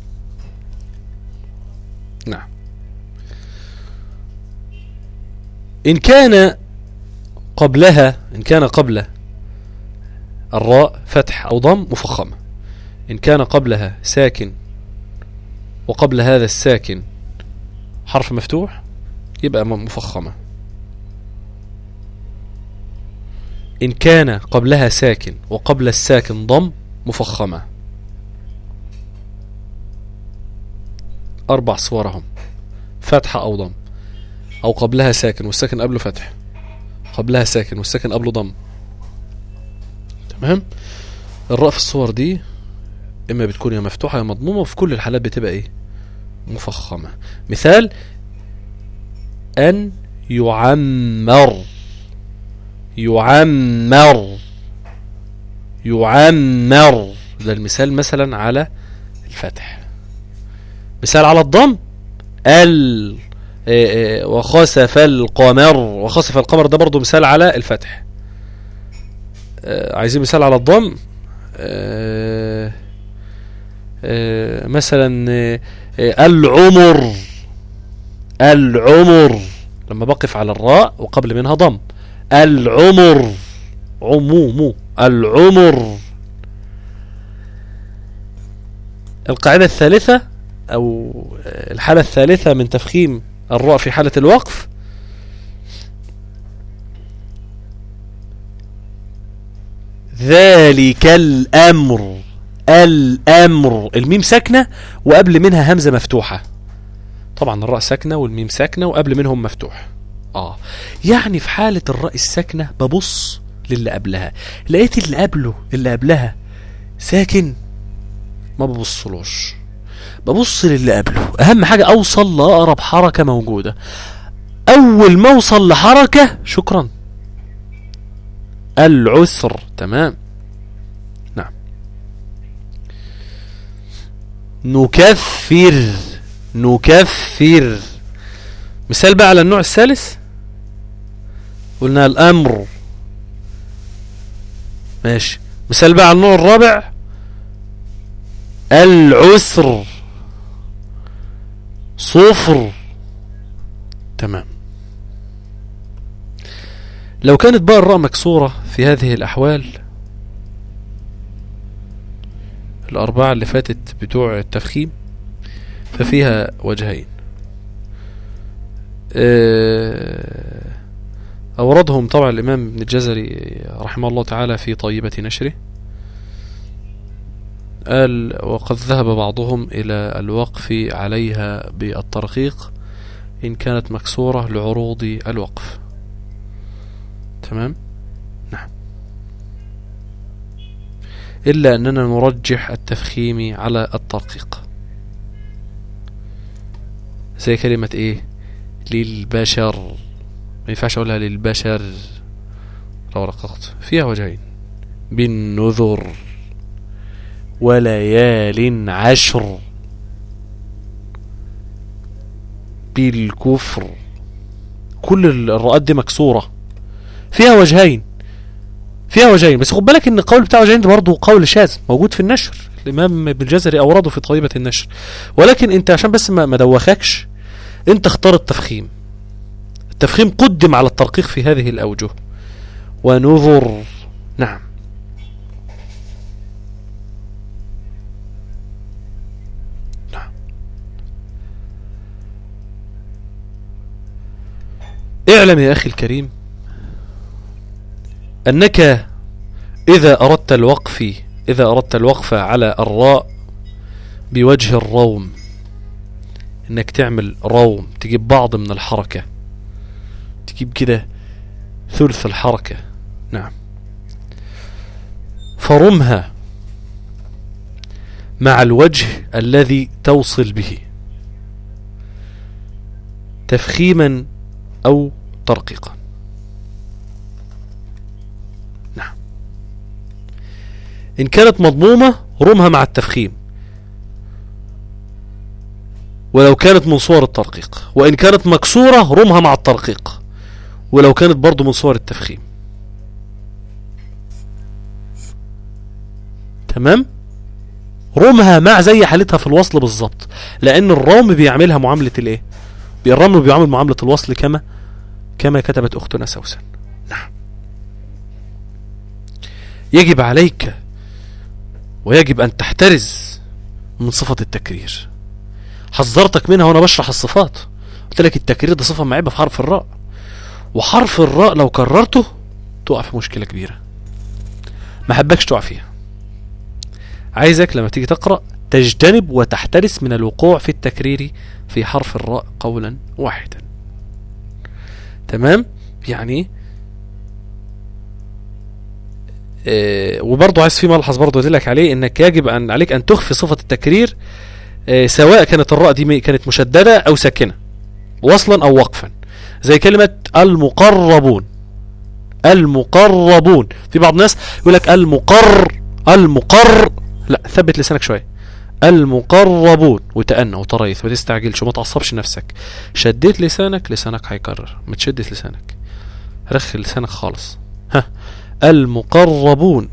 نعم إن كان قبلها إن كان قبل الراء فتح أو ضم مفخمة إن كان قبلها ساكن وقبل هذا الساكن حرف مفتوح يبقى مفخمة إن كان قبلها ساكن وقبل الساكن ضم مفخمة أربع صورهم فتحة أو ضم أو قبلها ساكن والساكن قبله فتح قبلها ساكن والساكن قبله ضم تمام الراء في الصور دي إما بتكون يا مفتوحة يا مضمومة وفي كل الحالات بتبقى إيه مفخمة مثال أن يعمر يعمر يعمر ده المثال مثلا على الفتح مثال على الضم ال وخسف القمر وخسف القمر ده برضو مثال على الفتح عايزين مثال على الضم مثلا العمر العمر لما بقف على الراء وقبل منها ضم العمر عموم العمر القاعدة الثالثة أو الحالة الثالثة من تفخيم الراء في حالة الوقف ذلك الأمر الأمر الميم ساكنة وقبل منها همزة مفتوحة طبعا الراء ساكنة والميم ساكنة وقبل منهم مفتوح اه يعني في حالة الراء الساكنة ببص للي قبلها لقيت اللي قبله اللي قبلها ساكن ما ببصلوش ببص للي قبله اهم حاجة اوصل لاقرب حركة موجودة اول ما اوصل لحركة شكرا العسر تمام نعم نكفر نكفر مثال بقى على النوع الثالث قلنا الامر ماشي مثال بقى على النوع الرابع العسر صفر تمام لو كانت بقى الراء مكسورة في هذه الأحوال الأربعة اللي فاتت بتوع التفخيم ففيها وجهين أوردهم طبعا الإمام ابن الجزري رحمه الله تعالى في طيبة نشره قال وقد ذهب بعضهم إلى الوقف عليها بالترقيق إن كانت مكسورة لعروض الوقف تمام نعم إلا أننا نرجح التفخيم على الترقيق زي كلمة إيه للبشر ما ينفعش أقولها للبشر لو رققت فيها وجهين بالنذر وليال عشر بالكفر كل الرؤات دي مكسورة فيها وجهين فيها وجهين بس خد بالك ان القول بتاع وجهين ده برضه قول شاذ موجود في النشر الامام ابن الجزري اورده في طيبة النشر ولكن انت عشان بس ما دوخكش انت اختار التفخيم التفخيم قدم على الترقيق في هذه الاوجه ونظر نعم اعلم يا أخي الكريم أنك إذا أردت الوقف إذا أردت الوقف على الراء بوجه الروم إنك تعمل روم تجيب بعض من الحركة تجيب كده ثلث الحركة نعم فرمها مع الوجه الذي توصل به تفخيما أو ترقيقا نعم إن كانت مضمومة رمها مع التفخيم ولو كانت من صور الترقيق وإن كانت مكسورة رمها مع الترقيق ولو كانت برضو من صور التفخيم تمام رمها مع زي حالتها في الوصل بالظبط لأن الرام بيعملها معاملة الايه الرم بيعمل معاملة الوصل كما كما كتبت أختنا سوسن نعم يجب عليك ويجب أن تحترز من صفة التكرير حذرتك منها وانا بشرح الصفات قلت لك التكرير ده صفه معيبه في حرف الراء وحرف الراء لو كررته تقع في مشكله كبيره ما حبكش تقع فيها عايزك لما تيجي تقرا تجتنب وتحترس من الوقوع في التكرير في حرف الراء قولا واحدا تمام يعني آه وبرضه عايز في ملحظ برضه قلت لك عليه انك يجب ان عليك ان تخفي صفه التكرير آه سواء كانت الراء دي كانت مشدده او ساكنه وصلا او وقفا زي كلمه المقربون المقربون في بعض الناس يقول لك المقر المقر لا ثبت لسانك شويه المقربون وتأنى وتريث ما تستعجلش وما تعصبش نفسك شديت لسانك لسانك هيكرر ما تشدش لسانك رخي لسانك خالص ها المقربون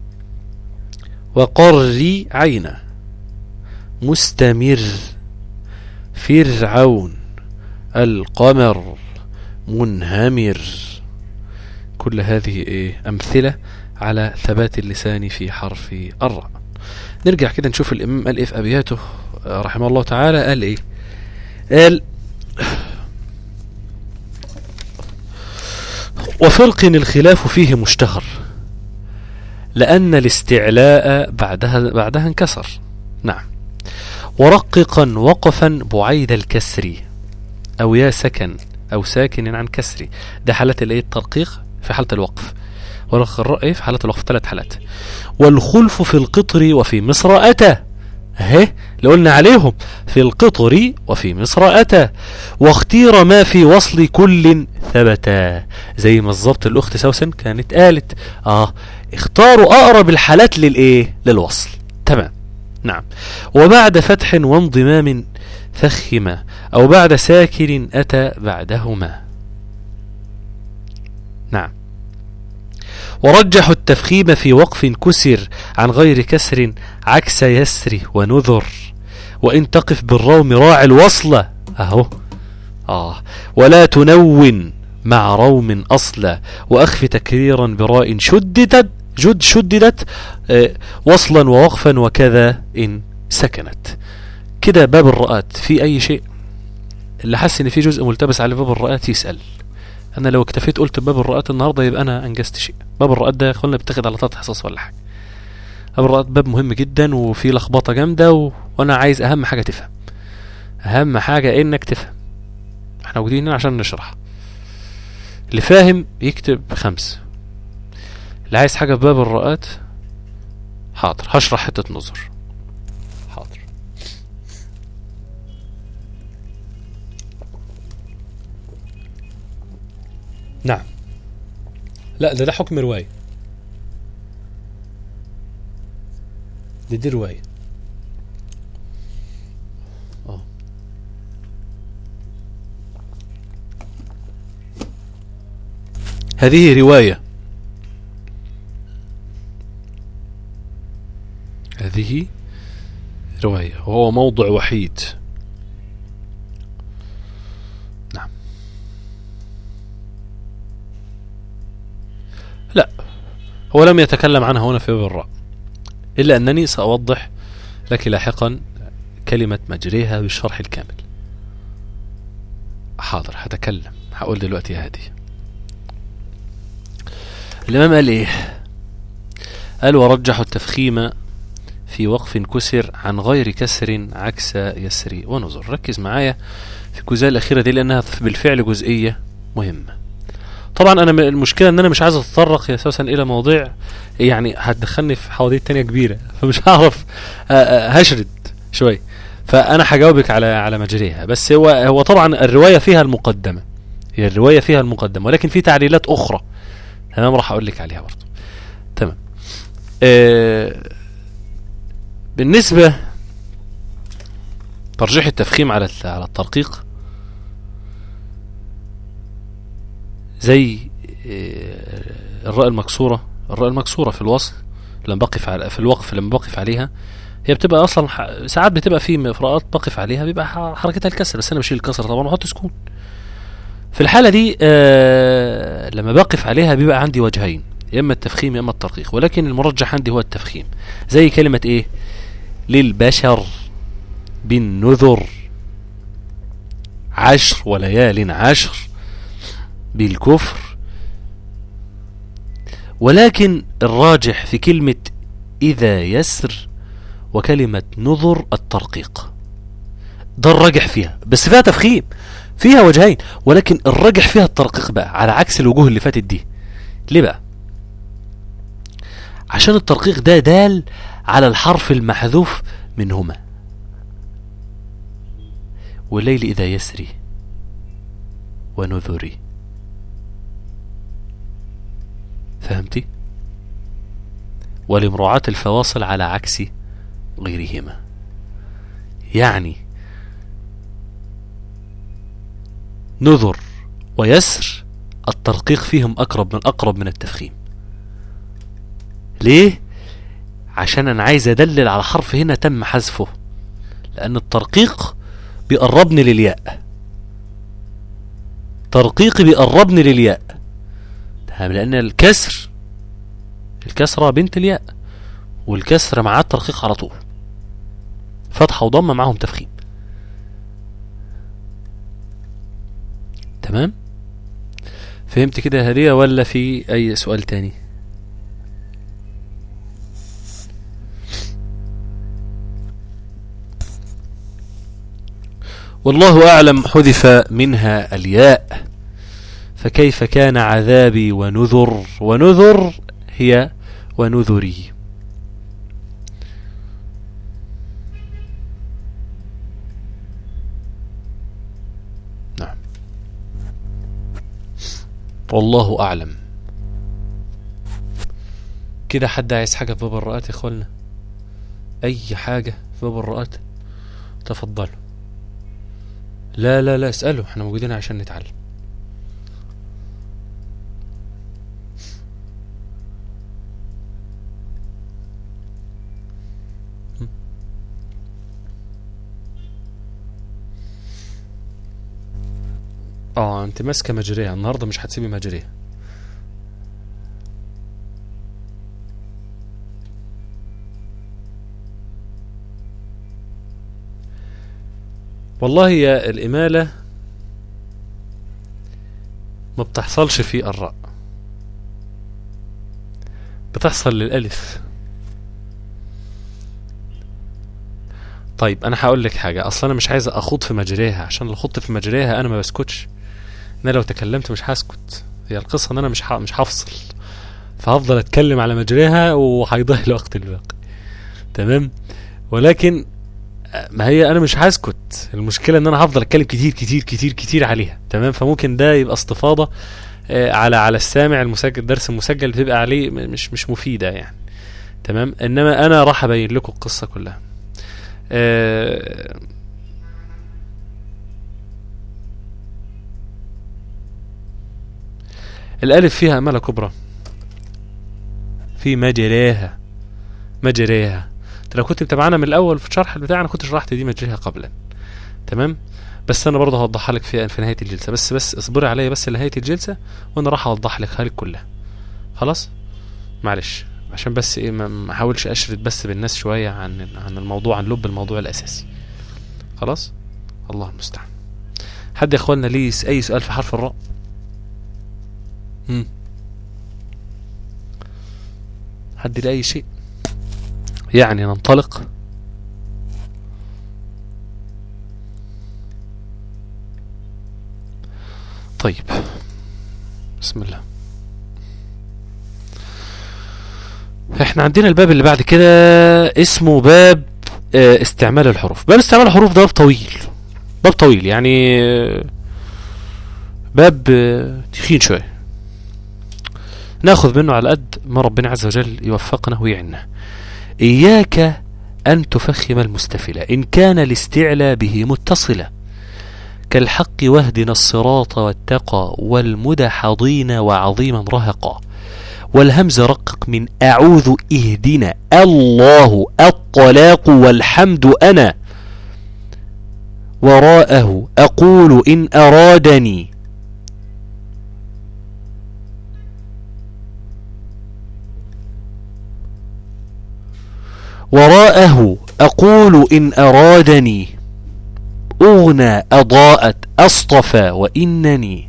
وقري عينا مستمر فرعون القمر منهمر كل هذه ايه امثله على ثبات اللسان في حرف الراء نرجع كده نشوف الامام قال ايه في ابياته رحمه الله تعالى قال ايه قال وفرق الخلاف فيه مشتهر لأن الاستعلاء بعدها بعدها انكسر نعم ورققا وقفا بعيد الكسر أو يا سكن أو ساكن عن كسر ده حالة الايه الترقيق في حالة الوقف ورق الرأي في حالة الوقف ثلاث حالات والخلف في القطر وفي مصر أتى اهي اللي قلنا عليهم في القطر وفي مصر أتى واختير ما في وصل كل ثبتا زي ما بالظبط الأخت سوسن كانت قالت اه اختاروا أقرب الحالات للإيه للوصل تمام نعم وبعد فتح وانضمام فخما أو بعد ساكن أتى بعدهما نعم ورجحوا التفخيم في وقف كسر عن غير كسر عكس يسر ونذر وإن تقف بالروم راعي الوصلة أهو آه ولا تنون مع روم أصلا وأخف تكريرا براء شددت جد شددت آه وصلا ووقفا وكذا إن سكنت كده باب الرؤات في أي شيء اللي حس إن في جزء ملتبس على باب الرؤات يسأل انا لو اكتفيت قلت باب الرؤات النهارده يبقى انا انجزت شيء باب الرؤات ده يا اخوانا بيتاخد على ثلاث حصص ولا حاجه باب الرؤات باب مهم جدا وفيه لخبطه جامده و... وانا عايز اهم حاجه تفهم اهم حاجه انك تفهم احنا موجودين هنا عشان نشرح اللي فاهم يكتب خمس اللي عايز حاجه في باب الرؤات حاضر هشرح حته نظر حاضر نعم لا ده ده حكم رواية دي دي رواية اه هذه رواية هذه رواية وهو موضع وحيد لا هو لم يتكلم عنها هنا في باب الراء إلا أنني سأوضح لك لاحقا كلمة مجريها بالشرح الكامل حاضر هتكلم هقول دلوقتي هذه الإمام قال إيه قال ورجحوا التفخيم في وقف كسر عن غير كسر عكس يسري ونظر ركز معايا في الجزئية الأخيرة دي لأنها بالفعل جزئية مهمة طبعا انا المشكله ان انا مش عايز اتطرق اساسا الى مواضيع يعني هتدخلني في حواديت تانية كبيره فمش هعرف هشرد شويه فانا هجاوبك على على مجريها بس هو هو طبعا الروايه فيها المقدمه هي الروايه فيها المقدمه ولكن في تعليلات اخرى تمام راح اقول لك عليها برضه تمام آه بالنسبه ترجيح التفخيم على على الترقيق زي آه، الراء المكسوره الراء المكسوره في الوصل لما بقف على في الوقف لما بقف عليها هي بتبقى اصلا ح- ساعات بتبقى في مفرقات بقف عليها بيبقى ح- حركتها الكسر بس انا بشيل الكسر طبعا واحط سكون في الحالة دي آه لما بقف عليها بيبقى عندي وجهين يا اما التفخيم يا اما الترقيق ولكن المرجح عندي هو التفخيم زي كلمة ايه للبشر بالنذر عشر وليال عشر بالكفر ولكن الراجح في كلمة إذا يسر وكلمة نذر الترقيق ده الراجح فيها بس فيها تفخيم فيها وجهين ولكن الراجح فيها الترقيق بقى على عكس الوجوه اللي فاتت دي ليه بقى عشان الترقيق ده دال على الحرف المحذوف منهما والليل إذا يسري ونذري فهمتي ولمراعاة الفواصل على عكس غيرهما يعني نذر ويسر الترقيق فيهم أقرب من أقرب من التفخيم ليه؟ عشان أنا عايز أدلل على حرف هنا تم حذفه لأن الترقيق بيقربني للياء ترقيقي بيقربني للياء تمام لأن الكسر الكسرة بنت الياء والكسر معاه الترقيق على طول فتحة وضمة معاهم تفخيم تمام فهمت كده يا هدية ولا في أي سؤال تاني والله أعلم حذف منها الياء فكيف كان عذابي ونذر ونذر هي ونذري نعم والله أعلم كده حد عايز حاجة في باب الرؤات يا اخوانا أي حاجة في باب الرؤات تفضلوا لا لا لا اسألوا احنا موجودين عشان نتعلم اه انت ماسكه مجريها النهارده مش هتسيبي مجريها والله يا الإمالة ما بتحصلش في الراء بتحصل للألف طيب أنا هقول لك حاجة أصلا أنا مش عايز أخوض في مجريها عشان لو خضت في مجريها أنا ما بسكتش أنا لو تكلمت مش هسكت هي القصة إن أنا مش ح... مش هفصل فهفضل أتكلم على مجريها وهيضيع الوقت الباقي تمام ولكن ما هي انا مش هسكت المشكله ان انا هفضل اتكلم كتير كتير كتير كتير عليها تمام فممكن ده يبقى استفاضه آه، على على السامع المسجل درس المسجل بتبقى عليه م- مش مش مفيده يعني تمام انما انا راح ابين لكم القصه كلها آه، الالف فيها اماله كبرى في مجريها مجريها انت لو كنت متابعنا من الاول في الشرح بتاعنا كنت شرحت دي مجريها قبلا تمام بس انا برضه هوضحها لك في في نهايه الجلسه بس بس اصبري عليا بس لنهايه الجلسه وانا راح اوضح لك لك كلها خلاص معلش عشان بس ايه ما ما احاولش اشرد بس بالناس شويه عن عن الموضوع عن لب الموضوع الاساسي خلاص الله المستعان حد يا اخوانا ليه س- اي سؤال في حرف الراء مم. حد ليه اي شيء يعني ننطلق طيب بسم الله احنا عندنا الباب اللي بعد كده اسمه باب آه، استعمال الحروف باب استعمال الحروف ده باب طويل باب طويل يعني آه، باب آه، تخين شوية ناخذ منه على قد ما ربنا عز وجل يوفقنا ويعنا إياك أن تفخم المستفلة إن كان الاستعلى به متصلا كالحق واهدنا الصراط والتقى والمدى حضين وعظيما رهقا والهمز رقق من أعوذ اهدنا الله الطلاق والحمد أنا وراءه أقول إن أرادني وراءه أقول إن أرادني أغنى أضاءت أصطفى وإنني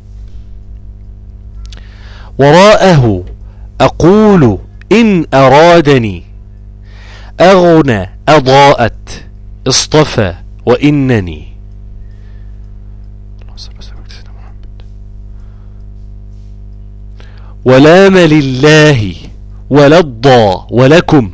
وراءه أقول إن أرادني أغنى أضاءت اصطفى وإنني ولام لله ولضى ولكم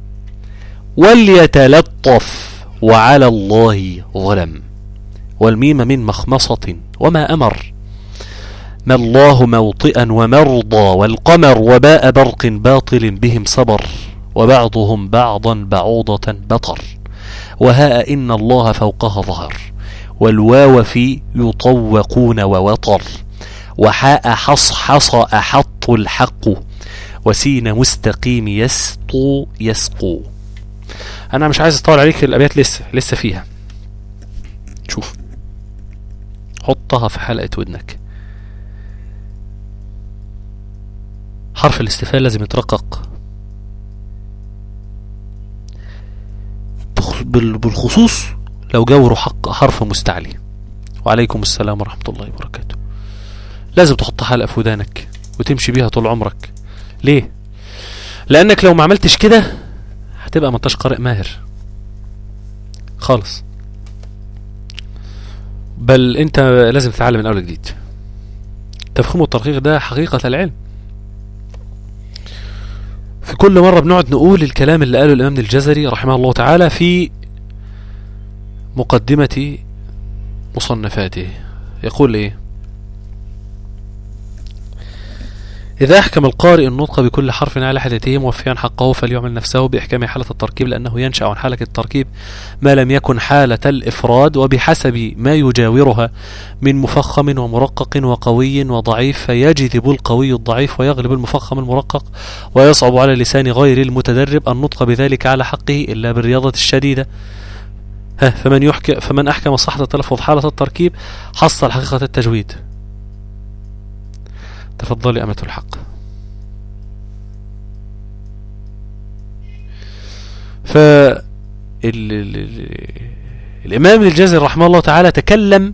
وليتلطف وعلى الله ظلم والميم من مخمصة وما أمر ما الله موطئا ومرضى والقمر وباء برق باطل بهم صبر وبعضهم بعضا بعوضة بطر وهاء إن الله فوقها ظهر والواو في يطوقون ووطر وحاء حصحص أحط الحق وسين مستقيم يسطو يسقو أنا مش عايز أطول عليك الأبيات لسه لسه فيها شوف حطها في حلقة ودنك حرف الاستفهام لازم يترقق بخ- بال- بالخصوص لو جاوره حق حرف مستعلي وعليكم السلام ورحمة الله وبركاته لازم تحط حلقة في ودانك وتمشي بيها طول عمرك ليه لانك لو ما عملتش كده هتبقى ما انتش قارئ ماهر خالص بل انت لازم تتعلم من اول وجديد تفخيم والترقيق ده حقيقة العلم في كل مرة بنقعد نقول الكلام اللي قاله الإمام الجزري رحمه الله تعالى في مقدمة مصنفاته يقول إيه إذا أحكم القارئ النطق بكل حرف على حدته موفيا حقه فليعمل نفسه بإحكام حالة التركيب لأنه ينشأ عن حالة التركيب ما لم يكن حالة الإفراد وبحسب ما يجاورها من مفخم ومرقق وقوي وضعيف فيجذب القوي الضعيف ويغلب المفخم المرقق ويصعب على لسان غير المتدرب النطق بذلك على حقه إلا بالرياضة الشديدة ها فمن يحكم فمن أحكم صحة التلفظ حالة التركيب حصل حقيقة التجويد تفضلي أمة الحق ف ال... ال... ال... الإمام الجزري رحمه الله تعالى تكلم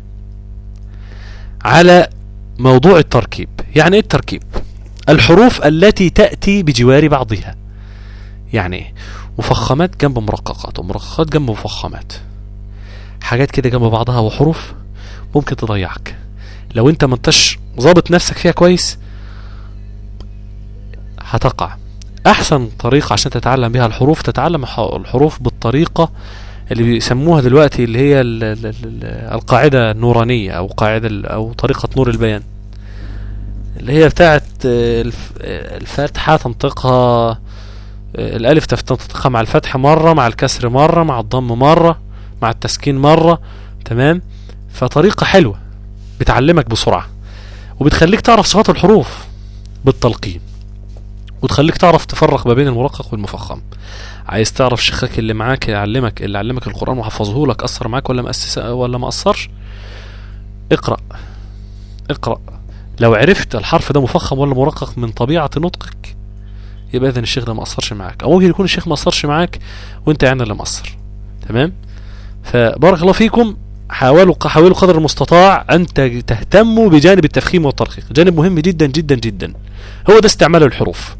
على موضوع التركيب يعني ايه التركيب الحروف التي تأتي بجوار بعضها يعني ايه مفخمات جنب مرققات ومرققات جنب مفخمات حاجات كده جنب بعضها وحروف ممكن تضيعك لو انت ما انتش ظابط نفسك فيها كويس هتقع احسن طريقة عشان تتعلم بها الحروف تتعلم الح- الحروف بالطريقة اللي بيسموها دلوقتي اللي هي ال ال ال القاعدة النورانية او قاعدة ال- او طريقة نور البيان اللي هي بتاعت آه، الف- آه، الفاتحة تنطقها آه، الالف تف- تنطقها مع الفتح مرة مع الكسر مرة مع الضم مرة مع التسكين مرة تمام فطريقة حلوة بتعلمك بسرعة وبتخليك تعرف صفات الحروف بالتلقين وتخليك تعرف تفرق ما بين المرقق والمفخم عايز تعرف شيخك اللي معاك يعلمك اللي علمك القرآن وحفظه لك أثر معاك ولا ما أسس ولا ما أثرش اقرأ اقرأ لو عرفت الحرف ده مفخم ولا مرقق من طبيعة نطقك يبقى إذن الشيخ ده ما أثرش معاك أو ممكن يكون الشيخ ما أثرش معاك وأنت يعني اللي مقصر تمام فبارك الله فيكم حاولوا حاولوا قدر المستطاع أن ت- تهتموا بجانب التفخيم والترقيق جانب مهم جدا جدا جدا هو ده استعمال الحروف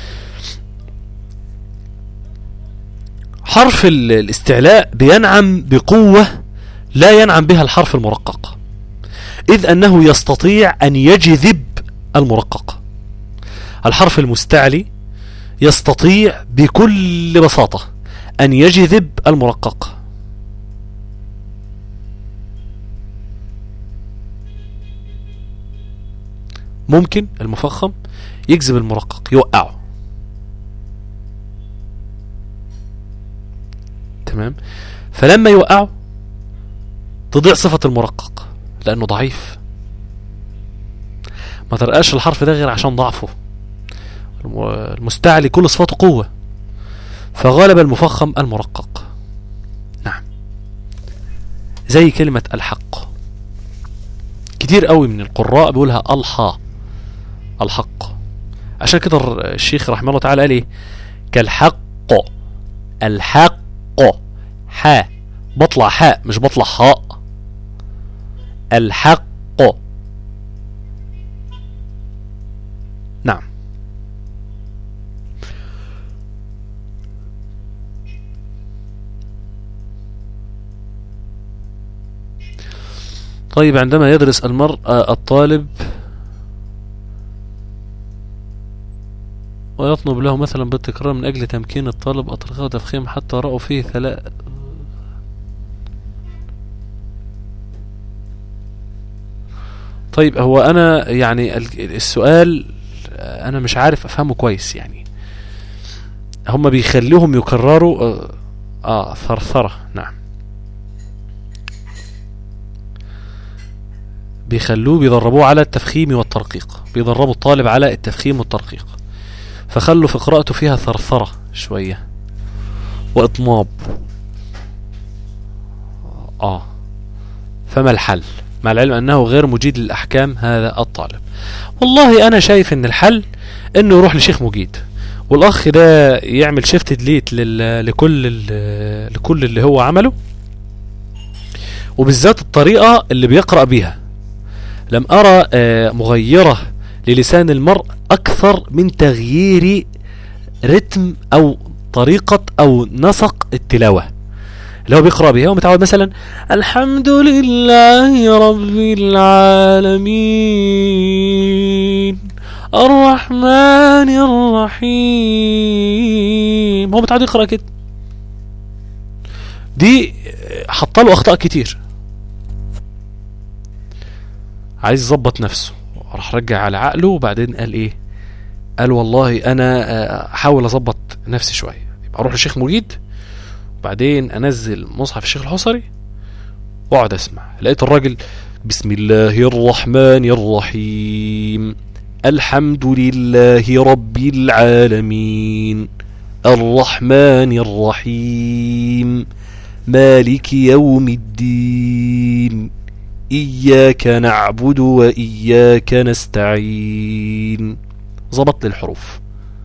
حرف ال- الاستعلاء بينعم بقوة لا ينعم بها الحرف المرقق إذ أنه يستطيع أن يجذب المرقق الحرف المستعلي يستطيع بكل بساطة أن يجذب المرقق ممكن المفخم يجذب المرقق يوقعه تمام فلما يوقعه تضيع صفة المرقق لأنه ضعيف ما ترقاش الحرف ده غير عشان ضعفه المستعلي كل صفاته قوة فغالب المفخم المرقق نعم زي كلمة الحق كتير قوي من القراء بيقولها الحا الحق عشان كده الشيخ رحمه الله تعالى قال ايه كالحق الحق حاء بطلع حاء مش بطلع حاء الحق نعم طيب عندما يدرس المرء الطالب ويطلب له مثلا بالتكرار من أجل تمكين الطالب أطرقه تفخيم حتى رأوا فيه ثلاث طيب هو أنا يعني السؤال أنا مش عارف أفهمه كويس يعني هم بيخلوهم يكرروا آه, آه ثرثرة نعم بيخلوه بيدربوه على التفخيم والترقيق بيدربوا الطالب على التفخيم والترقيق فخلوا في قراءته فيها ثرثرة شوية وإطناب آه فما الحل مع العلم أنه غير مجيد للأحكام هذا الطالب والله أنا شايف أن الحل أنه يروح لشيخ مجيد والأخ ده يعمل شيفت ديليت لكل لكل اللي هو عمله وبالذات الطريقة اللي بيقرأ بيها لم أرى مغيرة للسان المرء أكثر من تغيير رتم أو طريقة أو نسق التلاوة اللي هو بيقرأ بيها ومتعود مثلا الحمد لله رب العالمين الرحمن الرحيم هو متعود يقرأ كده دي حطله أخطاء كتير عايز يظبط نفسه راح رجع على عقله وبعدين قال ايه قال والله انا احاول اظبط نفسي شويه يبقى اروح للشيخ مجيد وبعدين انزل مصحف الشيخ الحصري واقعد اسمع لقيت الراجل بسم الله الرحمن الرحيم الحمد لله رب العالمين الرحمن الرحيم مالك يوم الدين إياك نعبد وإياك نستعين ظبط لي الحروف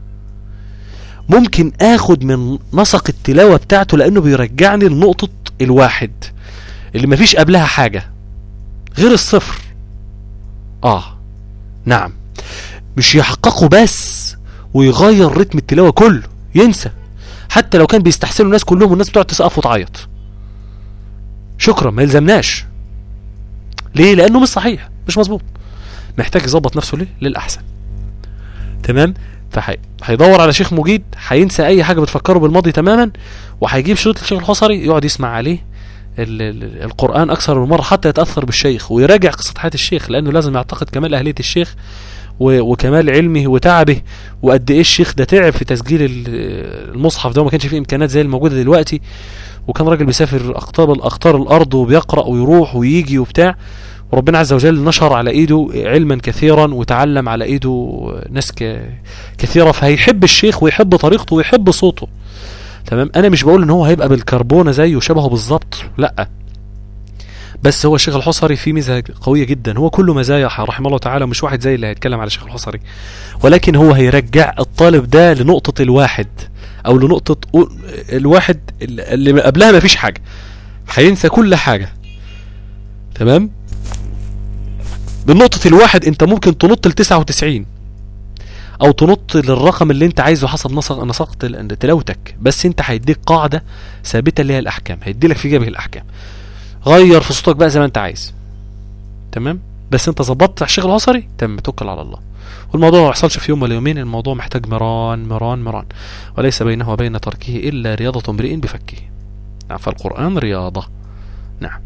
ممكن اخد من نسق التلاوة بتاعته لانه بيرجعني لنقطة الواحد اللي مفيش قبلها حاجة غير الصفر اه نعم مش يحققه بس ويغير رتم التلاوة كله ينسى حتى لو كان بيستحسنوا الناس كلهم والناس بتقعد تسقف وتعيط شكرا ما يلزمناش ليه لانه مش صحيح مش مظبوط محتاج يظبط نفسه ليه للاحسن تمام فهيدور على شيخ مجيد هينسى اي حاجه بتفكره بالماضي تماما وهيجيب شريط الشيخ الحصري يقعد يسمع عليه ال ال القران اكثر من مره حتى يتاثر بالشيخ ويراجع قصه حياه الشيخ لانه لازم يعتقد كمال اهليه الشيخ وكمال علمه وتعبه وقد ايه الشيخ ده تعب في تسجيل المصحف ده وما كانش فيه امكانات زي الموجوده دلوقتي وكان راجل بيسافر اقطار اقطار الارض وبيقرا ويروح ويجي وبتاع وربنا عز وجل نشر على ايده علما كثيرا وتعلم على ايده ناس كثيره فهيحب الشيخ ويحب طريقته ويحب صوته تمام انا مش بقول ان هو هيبقى بالكربونه زيه شبهه بالظبط لا بس هو الشيخ الحصري فيه ميزه قويه جدا هو كله مزايا رحمه الله تعالى مش واحد زي اللي هيتكلم على الشيخ الحصري ولكن هو هيرجع الطالب ده لنقطه الواحد او لنقطه الواحد اللي قبلها ما فيش حاجه هينسى كل حاجه تمام بالنقطة الواحد انت ممكن تنط ل 99 او تنط للرقم اللي انت عايزه حسب نسق نسق تلاوتك بس انت هيديك قاعدة ثابتة اللي هي الاحكام هيدي لك في جبهة الاحكام غير في صوتك بقى زي ما انت عايز تمام بس انت ظبطت على الشيخ الحصري تم توكل على الله والموضوع ما يحصلش في يوم ولا يومين الموضوع محتاج مران مران مران وليس بينه وبين تركه الا رياضة امرئ بفكه نعم فالقرآن رياضة نعم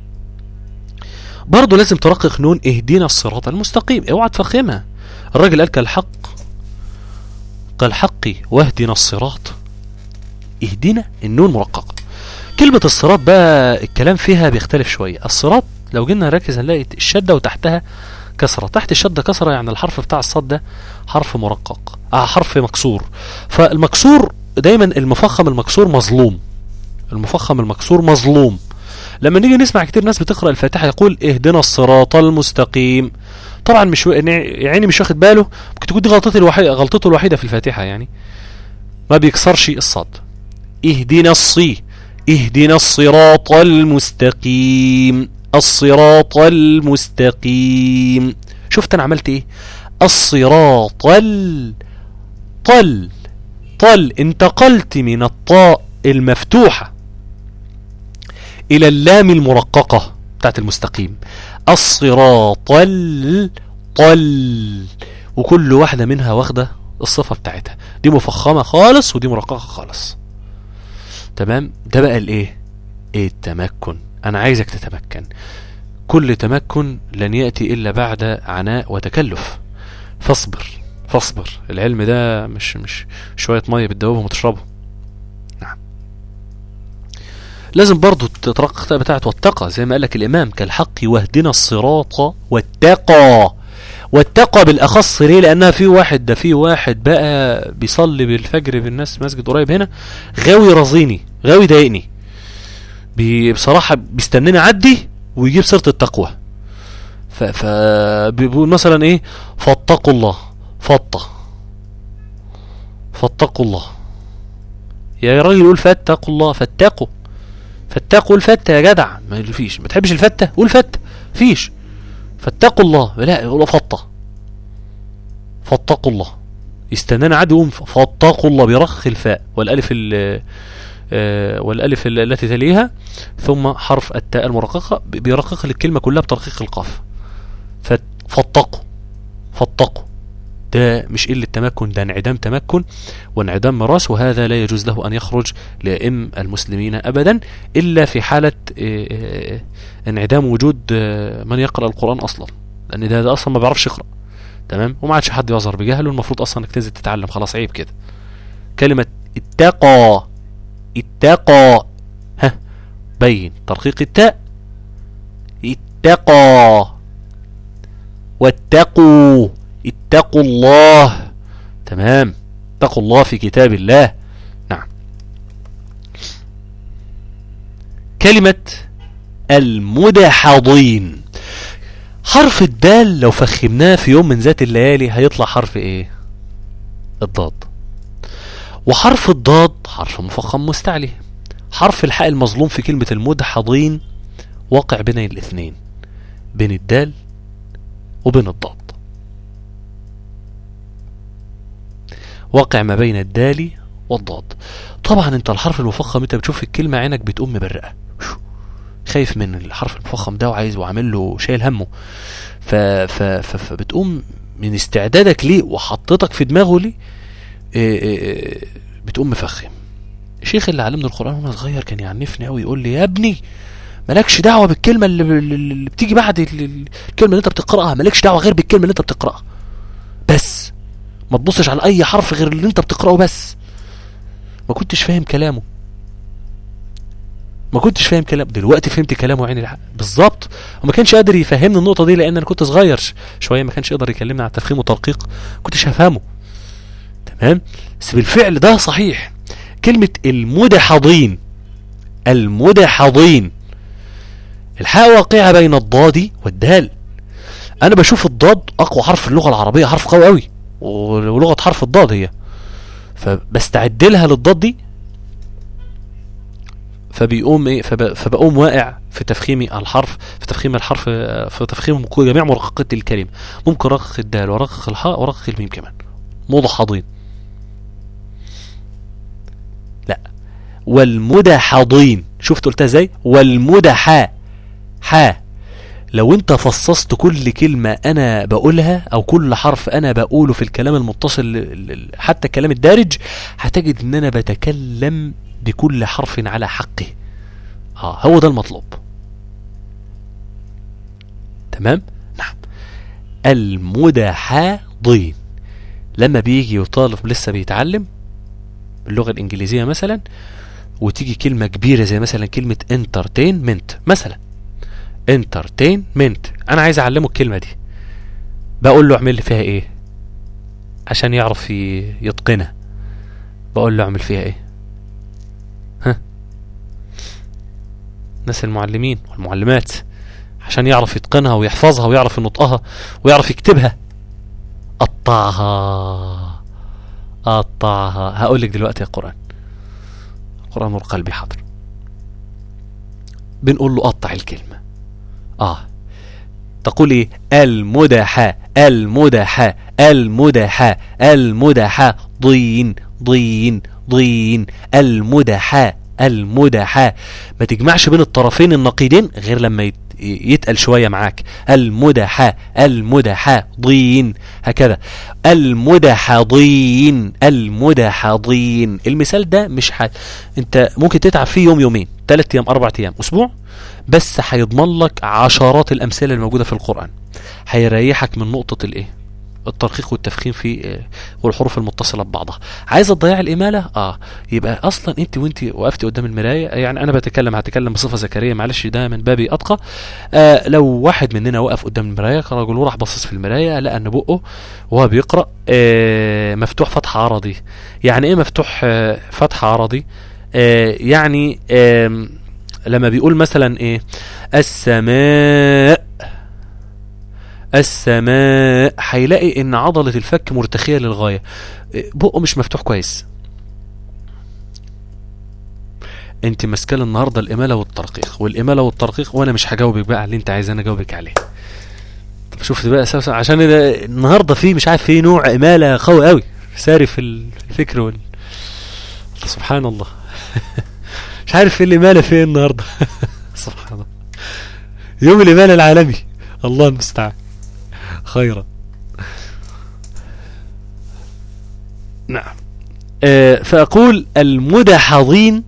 برضه لازم ترقق نون اهدنا الصراط المستقيم اوعى تفخمها الراجل قال كالحق كالحق واهدنا الصراط اهدنا النون مرققة كلمة الصراط بقى الكلام فيها بيختلف شوية الصراط لو جينا نركز هنلاقي الشدة وتحتها كسرة تحت الشدة كسرة يعني الحرف بتاع الصاد ده حرف مرقق آه حرف مكسور فالمكسور دايما المفخم المكسور مظلوم المفخم المكسور مظلوم لما نيجي نسمع كتير ناس بتقرأ الفاتحة يقول اهدنا الصراط المستقيم طبعا مش يعني مش واخد باله ممكن تكون دي غلطته الوحيدة غلطته الوحيدة في الفاتحة يعني ما بيكسرش الصاد اهدنا الصي اهدنا الصراط المستقيم الصراط المستقيم شفت انا عملت ايه الصراط ال طل طل انتقلت من الطاء المفتوحة الى اللام المرققة بتاعت المستقيم الصراط ال طل وكل واحدة منها واخدة الصفة بتاعتها دي مفخمة خالص ودي مرققة خالص تمام ده بقى الايه ايه التمكن انا عايزك تتمكن كل تمكن لن يأتي الا بعد عناء وتكلف فاصبر فاصبر العلم ده مش مش شوية مية بتدوبهم وتشربهم نعم لازم برضو تترقق بتاعت والتقى زي ما قال لك الامام كالحق واهدنا الصراط والتقى والتقى بالاخص ليه لانها في واحد ده في واحد بقى بيصلي بالفجر بالناس مسجد قريب هنا غاوي رزيني غاوي ضايقني بصراحة بيستناني اعدي ويجيب سيرة التقوى ف ف بيقول مثلا ايه فاتقوا الله فطة فاتقوا الله يا راجل يقول فاتقوا الله فاتقوا فاتقوا الفتة يا جدع ما فيش ما تحبش الفتة قول فتة فيش فاتقوا الله لا يقول فطة فاتقوا الله يستنانا عادي يقوم فاتقوا الله بيرخ الفاء والالف ال والالف التي تليها ثم حرف التاء المرققة بيرقق الكلمة كلها بترقيق القاف فاتقوا فاتقوا ده مش قلة تمكن ده انعدام تمكن وانعدام مراس وهذا لا يجوز له أن يخرج لأئم المسلمين أبدا إلا في حالة انعدام وجود من يقرأ القرآن أصلا لأن ده, ده أصلا ما بيعرفش يقرأ تمام وما عادش حد يظهر بجهله المفروض أصلا انك تنزل تتعلم خلاص عيب كده كلمة اتقى اتقى ها بين ترقيق التاء اتقى واتقوا اتقوا الله تمام اتقوا الله في كتاب الله نعم كلمة المدحضين حرف الدال لو فخمناه في يوم من ذات الليالي هيطلع حرف ايه الضاد وحرف الضاد حرف مفخم مستعلي حرف الحاء المظلوم في كلمة المدحضين واقع بين الاثنين بين الدال وبين الضاد واقع ما بين الدال والضاد طبعا انت الحرف المفخم انت بتشوف الكلمة عينك بتقوم مبرقة خايف من الحرف المفخم ده وعايز وعامل له شايل همه ف ف ف فبتقوم من استعدادك ليه وحطتك في دماغه ليه إيه إيه بتقوم مفخم الشيخ اللي علمني القرآن وانا صغير كان يعنفني قوي يقول لي يا ابني مالكش دعوة بالكلمة اللي, اللي بتيجي بعد الكلمة اللي انت بتقرأها مالكش دعوة غير بالكلمة اللي انت بتقرأها بس ما تبصش على اي حرف غير اللي انت بتقرأه بس ما كنتش فاهم كلامه ما كنتش فاهم كلام دلوقتي فهمت كلامه عيني الحق بالظبط وما كانش قادر يفهمني النقطة دي لان انا كنت صغير شوية ما كانش يقدر يكلمني عن تفخيم وترقيق كنتش هفهمه تمام بس بالفعل ده صحيح كلمة المدحضين المدحضين الحاء واقعة بين الضاد والدال انا بشوف الضاد اقوى حرف في اللغة العربية حرف قوي قوي ولغة حرف الضاد هي فبستعد لها للضاد دي فبيقوم ايه فب... فبقوم واقع في تفخيم الحرف في تفخيم الحرف في تفخيم جميع مرققات الكلمة ممكن رقق الدال ورقق الحاء ورقق الميم كمان مضحضين لا والمدحضين شفت قلتها ازاي والمدحا حا لو انت فصصت كل كلمة انا بقولها او كل حرف انا بقوله في الكلام المتصل ل- ل- حتى الكلام الدارج هتجد ان انا بتكلم بكل حرف على حقه اه هو ده المطلوب تمام نعم المدحضين لما بيجي يطالب لسه بيتعلم باللغة الإنجليزية مثلا وتيجي كلمة كبيرة زي مثلا كلمة انترتينمنت مثلا انترتينمنت أنا عايز أعلمه الكلمة دي بقول له اعمل لي فيها إيه عشان يعرف ي- يتقنها بقول له اعمل فيها إيه ها ناس المعلمين والمعلمات عشان يعرف يتقنها ويحفظها ويعرف ينطقها ويعرف يكتبها قطعها قطعها هقول لك دلوقتي يا قرآن قرآن نور قلبي حاضر بنقول له قطع الكلمة اه تقول ايه المدحة المدحة المدحة المدحة ضين ضين ضين المدحة المدحة ما تجمعش بين الطرفين النقيضين غير لما يت- يتقل شوية معاك المدحة المدحة ضين هكذا المدحضين المدحضين المثال ده مش ح... انت ممكن تتعب فيه يوم يومين ثلاث ايام اربع ايام اسبوع بس هيضمن لك عشرات الامثله الموجوده في القران هيريحك من نقطه الايه الترقيق والتفخيم في آه، والحروف المتصله ببعضها عايزه تضيع الاماله اه يبقى اصلا انت وانت وقفتي قدام المرايه يعني انا بتكلم هتكلم بصفه ذكريه معلش ده من بابي اتقى آه لو واحد مننا وقف قدام المرايه كرجل وراح باصص في المرايه لقى ان بقه وهو بيقرا آه مفتوح فتح عرضي يعني ايه مفتوح آه فتح عرضي آه يعني آه لما بيقول مثلا ايه السماء السماء هيلاقي ان عضلة الفك مرتخية للغاية إيه، بقه مش مفتوح كويس انت ماسكه لي النهارده الاماله والترقيق والاماله والترقيق وانا مش هجاوبك بقى على اللي انت عايز انا اجاوبك عليه طب شفت بقى اساسا عشان ده النهارده في مش عارف في نوع اماله قوي قوي ساري في الفكر وال سبحان الله مش عارف ايه الاماله فين النهارده سبحان الله يوم الاماله العالمي الله المستعان خيرا نعم آه فأقول المدحضين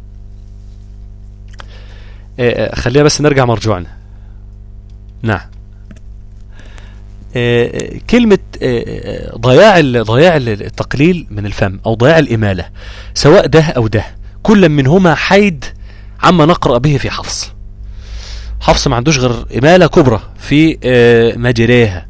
آه آه، خلينا بس نرجع مرجوعنا نعم آه، آه، كلمة آه، آه، ضياع ال- ضياع ال- التقليل من الفم أو ضياع الإمالة سواء ده أو ده كل منهما حيد عما نقرأ به في حفص حفص ما عندوش غير إمالة كبرى في آه، مجريها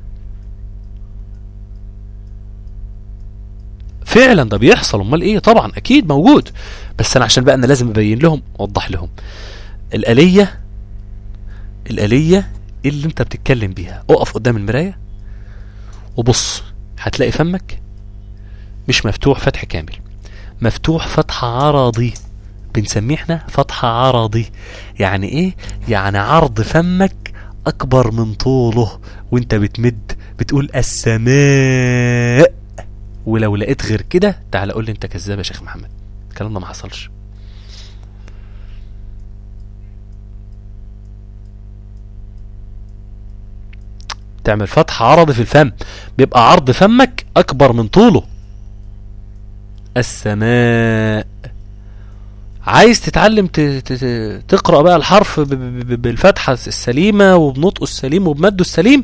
فعلا ده بيحصل امال ايه طبعا اكيد موجود بس انا عشان بقى انا لازم ابين لهم اوضح لهم الاليه الاليه اللي انت بتتكلم بيها اقف قدام المرايه وبص هتلاقي فمك مش مفتوح فتح كامل مفتوح فتح عرضي بنسميه احنا فتح عرضي يعني ايه يعني عرض فمك اكبر من طوله وانت بتمد بتقول السماء ولو لقيت غير كده تعال قول لي انت كذاب يا شيخ محمد الكلام ده ما حصلش تعمل فتح عرضي في الفم بيبقى عرض فمك اكبر من طوله السماء عايز تتعلم ت- ت- ت- تقرا بقى الحرف ب- ب- ب- بالفتحه السليمه وبنطقه السليم وبمده السليم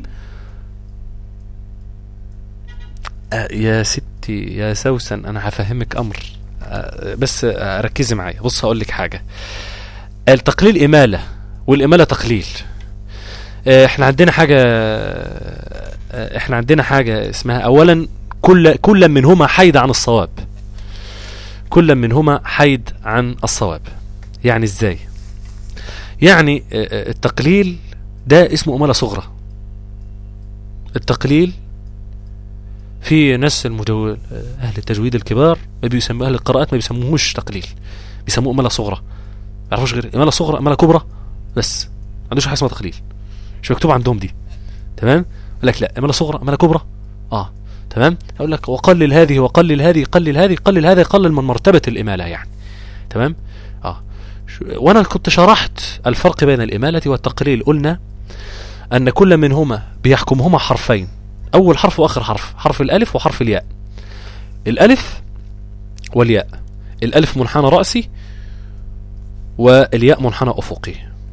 آه، يا ستي يا سوسن انا هفهمك امر آه، بس آه، ركزي معايا بص هقول لك حاجه التقليل اماله والاماله تقليل آه، احنا عندنا حاجه آه، احنا عندنا حاجه اسمها اولا كل كل منهما حيد عن الصواب كل منهما حيد عن الصواب يعني ازاي يعني آه، آه، التقليل ده اسمه اماله صغرى التقليل في ناس المجو... اهل التجويد الكبار ما بيسموا اهل القراءات ما بيسموهوش تقليل بيسموه اماله صغرى ما يعرفوش غير اماله صغرى اماله كبرى بس ما عندوش حاجه اسمها تقليل مش مكتوب عندهم دي تمام يقول لك لا اماله صغرى اماله كبرى اه تمام يقول لك وقلل هذه وقلل هذه قلل هذه قلل هذه قلل من مرتبه الاماله يعني تمام اه شو- وانا كنت شرحت الفرق بين الاماله والتقليل قلنا أن كل منهما بيحكمهما حرفين أول حرف وآخر حرف حرف الألف وحرف الياء الألف والياء الألف منحنى رأسي والياء منحنى أفقي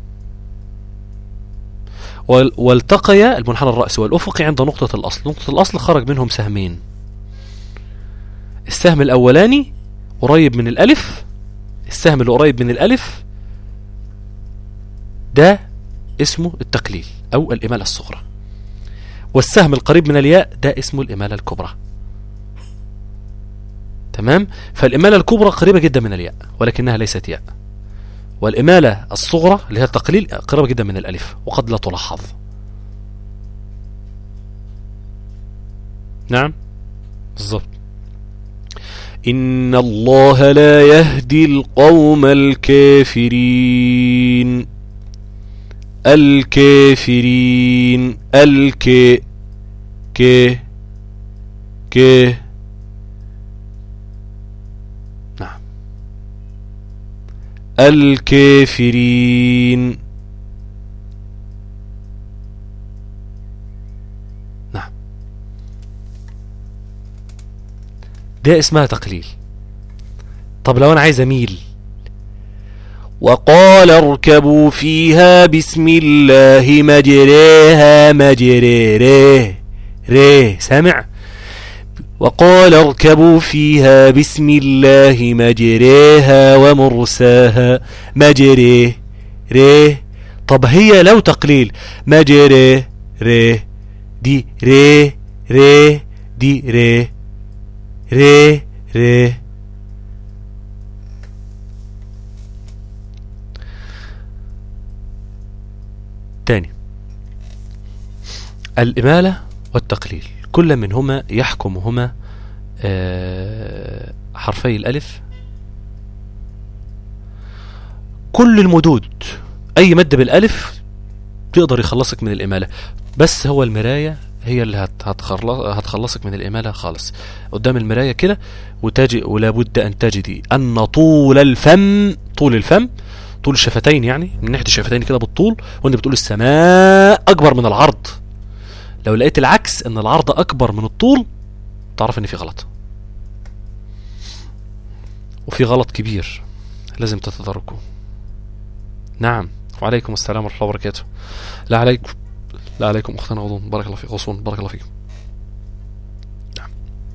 وال- والتقيا المنحنى الرأسي والأفقي عند نقطة الأصل نقطة الأصل خرج منهم سهمين السهم الأولاني قريب من الألف السهم اللي قريب من الألف ده اسمه التقليل أو الإمالة الصغرى والسهم القريب من الياء ده اسمه الإمالة الكبرى تمام فالإمالة الكبرى قريبة جدا من الياء ولكنها ليست ياء والإمالة الصغرى اللي هي التقليل قريبة جدا من الألف وقد لا تلاحظ نعم بالضبط إن الله لا يهدي القوم الكافرين الكافرين الك ك ك نعم الكافرين نعم ده اسمها تقليل طب لو انا عايز اميل وقال اركبوا فيها بسم الله مجريها مجري ريه ريه سامع وقال اركبوا فيها بسم الله مجريها ومرساها مجريه ريه طب هي لو تقليل مجري ريه دي ريه ريه دي ريه ريه ريه تاني الإمالة والتقليل كل منهما يحكمهما آه، حرفي الألف كل المدود أي مد بالألف تقدر يخلصك من الإمالة بس هو المراية هي اللي هت- هتخلص هتخلصك من الإمالة خالص قدام المراية كده وتجي ولابد أن تجدي أن طول الفم طول الفم طول الشفتين يعني من ناحية الشفتين كده بالطول وانت بتقول السماء أكبر من العرض لو لقيت العكس ان العرض أكبر من الطول تعرف ان في غلط وفي غلط كبير لازم تتداركه نعم وعليكم السلام ورحمة الله وبركاته لا عليكم لا عليكم أختنا غضون بارك الله فيك غصون بارك الله فيكم نعم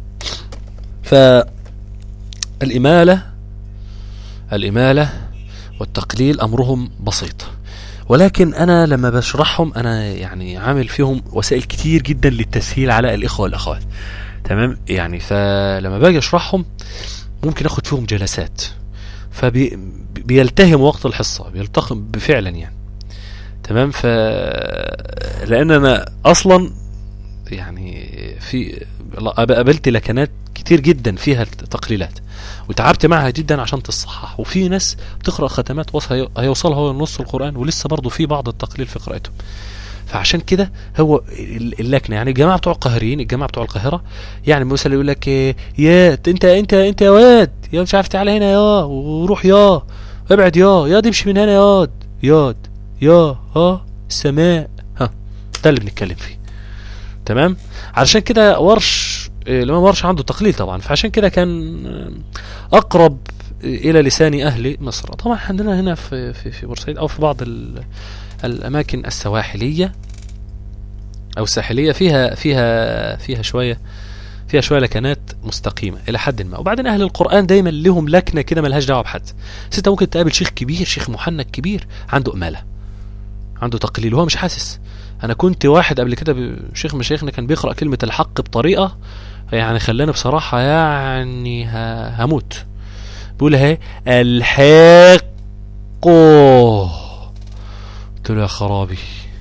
فالإمالة الإمالة والتقليل أمرهم بسيط ولكن أنا لما بشرحهم أنا يعني عامل فيهم وسائل كتير جدا للتسهيل على الإخوة والأخوات تمام يعني فلما باجي أشرحهم ممكن أخد فيهم جلسات فبيلتهم وقت الحصة بيلتقم بفعلا يعني تمام ف لان انا اصلا يعني في قابلت لكنات كتير جدا فيها تقليلات وتعبت معها جدا عشان تصحح وفي ناس بتقرا ختمات وصل هيوصلها هو نص القران ولسه برضه في بعض التقليل في قراءتهم فعشان كده هو اللكنه يعني الجماعه بتوع القاهريين الجماعه بتوع القاهره يعني مثلا يقول لك إيه، يا انت انت انت يا واد يا مش عارف تعالى هنا يا وروح يا ابعد يا يا امشي من هنا يا ياد يا ها السماء ها ده اللي بنتكلم فيه تمام علشان كده ورش إيه، الامام ورش عنده تقليل طبعا فعشان كده كان آه، اقرب الى لسان اهل مصر طبعا عندنا هنا في في في بورسعيد او في بعض ال- الاماكن السواحليه او الساحليه فيها فيها فيها شويه فيها شويه لكنات مستقيمه الى حد ما وبعدين اهل القران دايما لهم لكنه كده ملهاش دعوه بحد بس انت ممكن تقابل شيخ كبير شيخ محنك كبير عنده اماله عنده تقليل وهو مش حاسس انا كنت واحد قبل كده ب- شيخ مشايخنا كان بيقرا كلمه الحق بطريقه يعني خلاني بصراحه يعني ه- هموت بيقول اهي الحق قلت له يا خرابي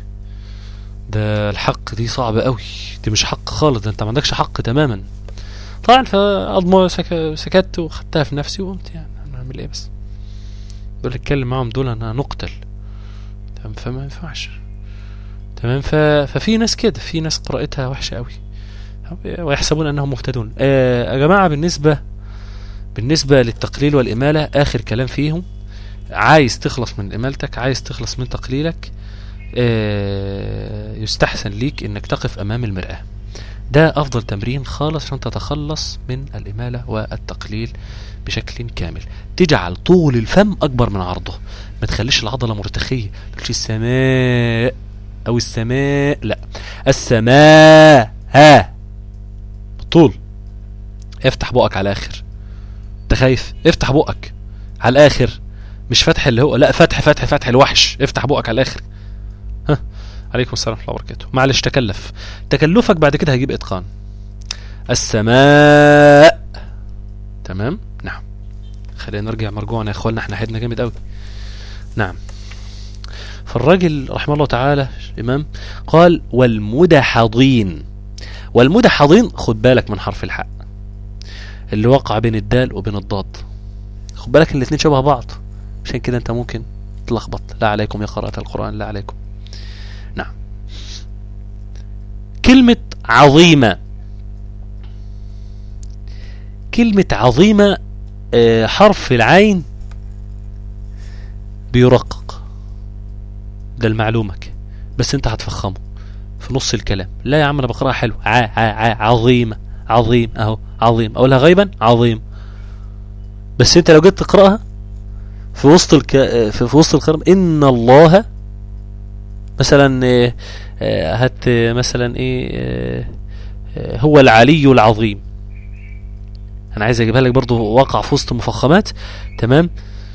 ده الحق دي صعبة قوي دي مش حق خالص ده انت ما عندكش حق تماما طبعا فأضمى سك... سكت وخدتها في نفسي وقمت يعني انا اعمل ايه بس دول اتكلم معاهم دول انا نقتل تمام فما ينفعش تمام ف... ففي ناس كده في ناس قراءتها وحشة قوي ويحسبون انهم مهتدون آه يا جماعة بالنسبة بالنسبة للتقليل والإمالة آخر كلام فيهم عايز تخلص من إمالتك عايز تخلص من تقليلك آه، يستحسن ليك انك تقف امام المرآة ده افضل تمرين خالص عشان تتخلص من الامالة والتقليل بشكل كامل تجعل طول الفم اكبر من عرضه ما تخليش العضلة مرتخية ما تقولش السماء او السماء لا السماء ها طول افتح بقك على الاخر انت خايف افتح بقك على الاخر مش فتح اللي هو لا فتح فتح فتح الوحش افتح بقك على الاخر ها عليكم السلام ورحمه الله وبركاته معلش تكلف تكلفك بعد كده هيجيب اتقان السماء تمام نعم خلينا نرجع مرجوعنا يا اخوانا احنا حدنا جامد قوي نعم فالراجل رحمه الله تعالى الامام قال والمدحضين والمدحضين خد بالك من حرف الحاء اللي وقع بين الدال وبين الضاد خد بالك الاثنين شبه بعض عشان كده انت ممكن تلخبط لا عليكم يا قراءة القرآن لا عليكم نعم كلمة عظيمة كلمة عظيمة آه، حرف العين بيرقق ده المعلومك بس انت هتفخمه في نص الكلام لا يا عم انا بقراها حلو ع ع ع عظيمة عظيم اهو عظيم اقولها غيبا عظيم بس انت لو جيت تقراها في وسط الك... في في وسط القرآن ان الله مثلا آه، آه، هات آه، مثلا ايه آه، آه، هو العلي العظيم انا عايز اجيبها لك برضو واقع في وسط مفخمات تمام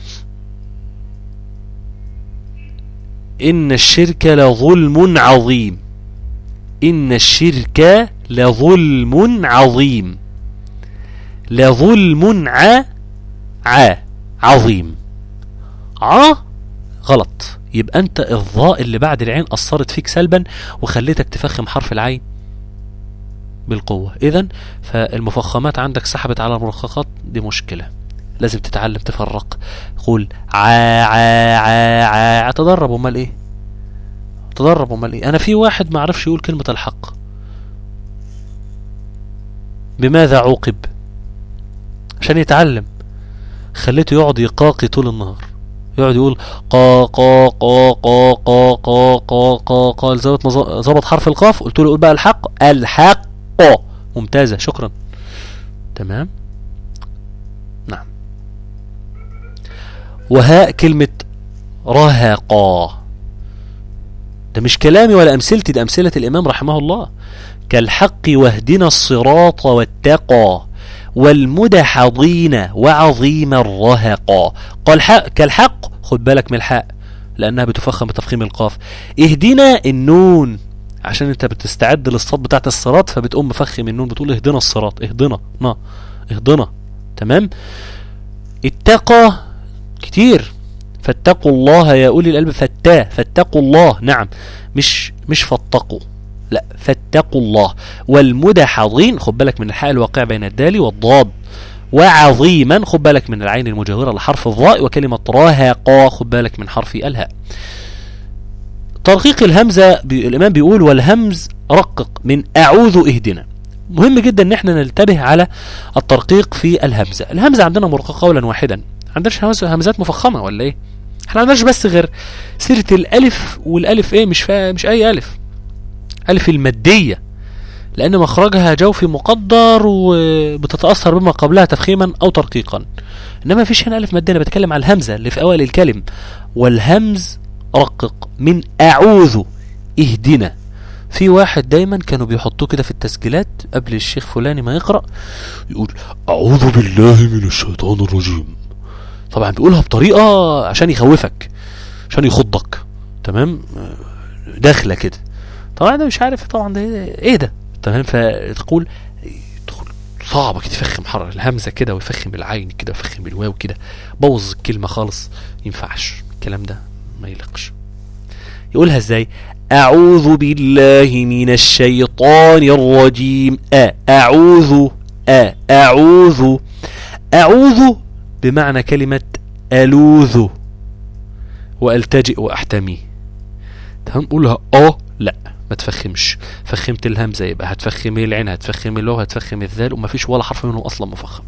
ان الشرك لظلم عظيم ان الشرك لظلم عظيم لظلم ع ع عظيم ع غلط يبقى انت الظاء اللي بعد العين اثرت فيك سلبا وخليتك تفخم حرف العين بالقوة اذا فالمفخمات عندك سحبت على المرققات دي مشكلة لازم تتعلم تفرق قول ع ع ع ع تدرب امال ايه تدرب امال ايه انا في واحد ما عرفش يقول كلمة الحق بماذا عوقب عشان يتعلم خليته يقعد يقاقي طول النهار يقعد يقول قا قا قا قا قا قا قا قا قا ظبط مظ- ظبط حرف القاف قلت له قول بقى الحق الحق ممتازة شكرا تمام نعم وهاء كلمة رهقا ده مش كلامي ولا أمثلتي ده أمثلة الإمام رحمه الله كالحق واهدنا الصراط والتقى والمدحضين وعظيم الرهقا قال حق كالحق خد بالك من الحاء لأنها بتفخم بتفخيم القاف اهدنا النون عشان انت بتستعد للصوت بتاعت الصراط فبتقوم مفخم النون بتقول اهدنا الصراط اهدنا نا اهدنا تمام اتقى كتير فاتقوا الله يا اولي القلب فتا فاتقوا الله نعم مش مش فاتقوا لا فاتقوا الله والمدحضين خد بالك من الحاء الواقع بين الدال والضاد وعظيما خد بالك من العين المجاورة لحرف الضاء وكلمة راهقا خد بالك من حرف الهاء ترقيق الهمزة بي الإمام بيقول والهمز رقق من أعوذ اهدنا مهم جدا ان احنا ننتبه على الترقيق في الهمزة الهمزة عندنا مرققة قولا واحدا عندناش همز- همزات مفخمة ولا ايه احنا عندناش بس غير سيرة الالف والالف ايه مش فا مش اي الف الف المادية لان مخرجها جوفي مقدر وبتتأثر بما قبلها تفخيما او ترقيقا انما مفيش هنا الف مادية انا بتكلم على الهمزة اللي في اوائل الكلم والهمز رقق من اعوذ اهدنا في واحد دايما كانوا بيحطوه كده في التسجيلات قبل الشيخ فلاني ما يقرأ يقول أعوذ بالله من الشيطان الرجيم طبعا بيقولها بطريقة عشان يخوفك عشان يخضك تمام آه، داخلة كده طبعا ده مش عارف طبعا ده ايه ده تمام فتقول تقول صعبة كده يفخم حر الهمزة كده ويفخم العين كده ويفخم الواو كده بوظ الكلمة خالص ينفعش الكلام ده ما يلقش يقولها ازاي أعوذ بالله من الشيطان الرجيم أ أعوذ أ أعوذ أعوذ بمعنى كلمة ألوذ وألتجئ وأحتمي تمام قولها أه لا ما تفخمش فخمت الهمزة يبقى هتفخمي العين هتفخمي اللغة هتفخمي الذال ومفيش ولا حرف منهم أصلا مفخم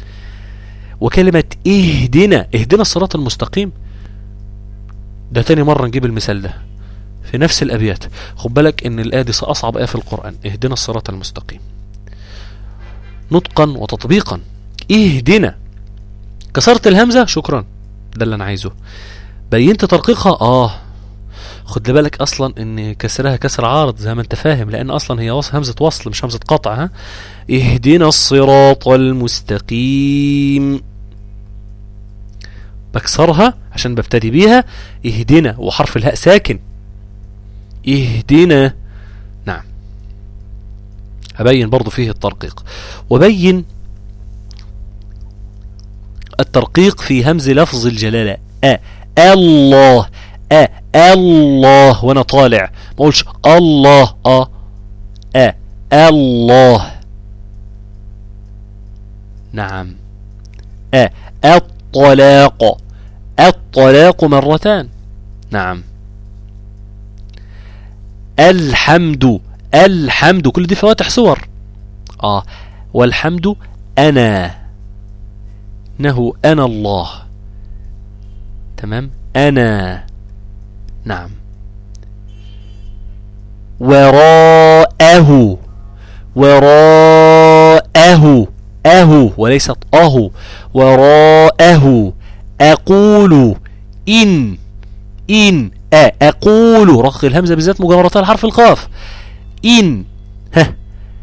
وكلمة اهدنا اهدنا الصراط المستقيم ده تاني مرة نجيب المثال ده في نفس الأبيات خد بالك إن الآية دي أصعب آية في القرآن اهدنا الصراط المستقيم نطقا وتطبيقا اهدنا كسرت الهمزة شكرا ده اللي أنا عايزه بينت ترقيقها آه خد بالك اصلا ان كسرها كسر عارض زي ما انت فاهم لان اصلا هي وصل همزه وصل مش همزه قطع ها اهدنا الصراط المستقيم بكسرها عشان ببتدي بيها اهدنا وحرف الهاء ساكن اهدنا نعم أبين برضو فيه الترقيق وبين الترقيق في همز لفظ الجلالة أ الله أ الله وانا طالع ما اقولش الله أ أ الله نعم أ الطلاق الطلاق مرتان نعم الحمد الحمد كل دي فواتح صور اه والحمد انا انه انا الله تمام انا نعم وراءه وراءه أه وليست أه وراءه أقول إن إن أ أقول رخ الهمزة بالذات مجاورتها لحرف القاف إن ها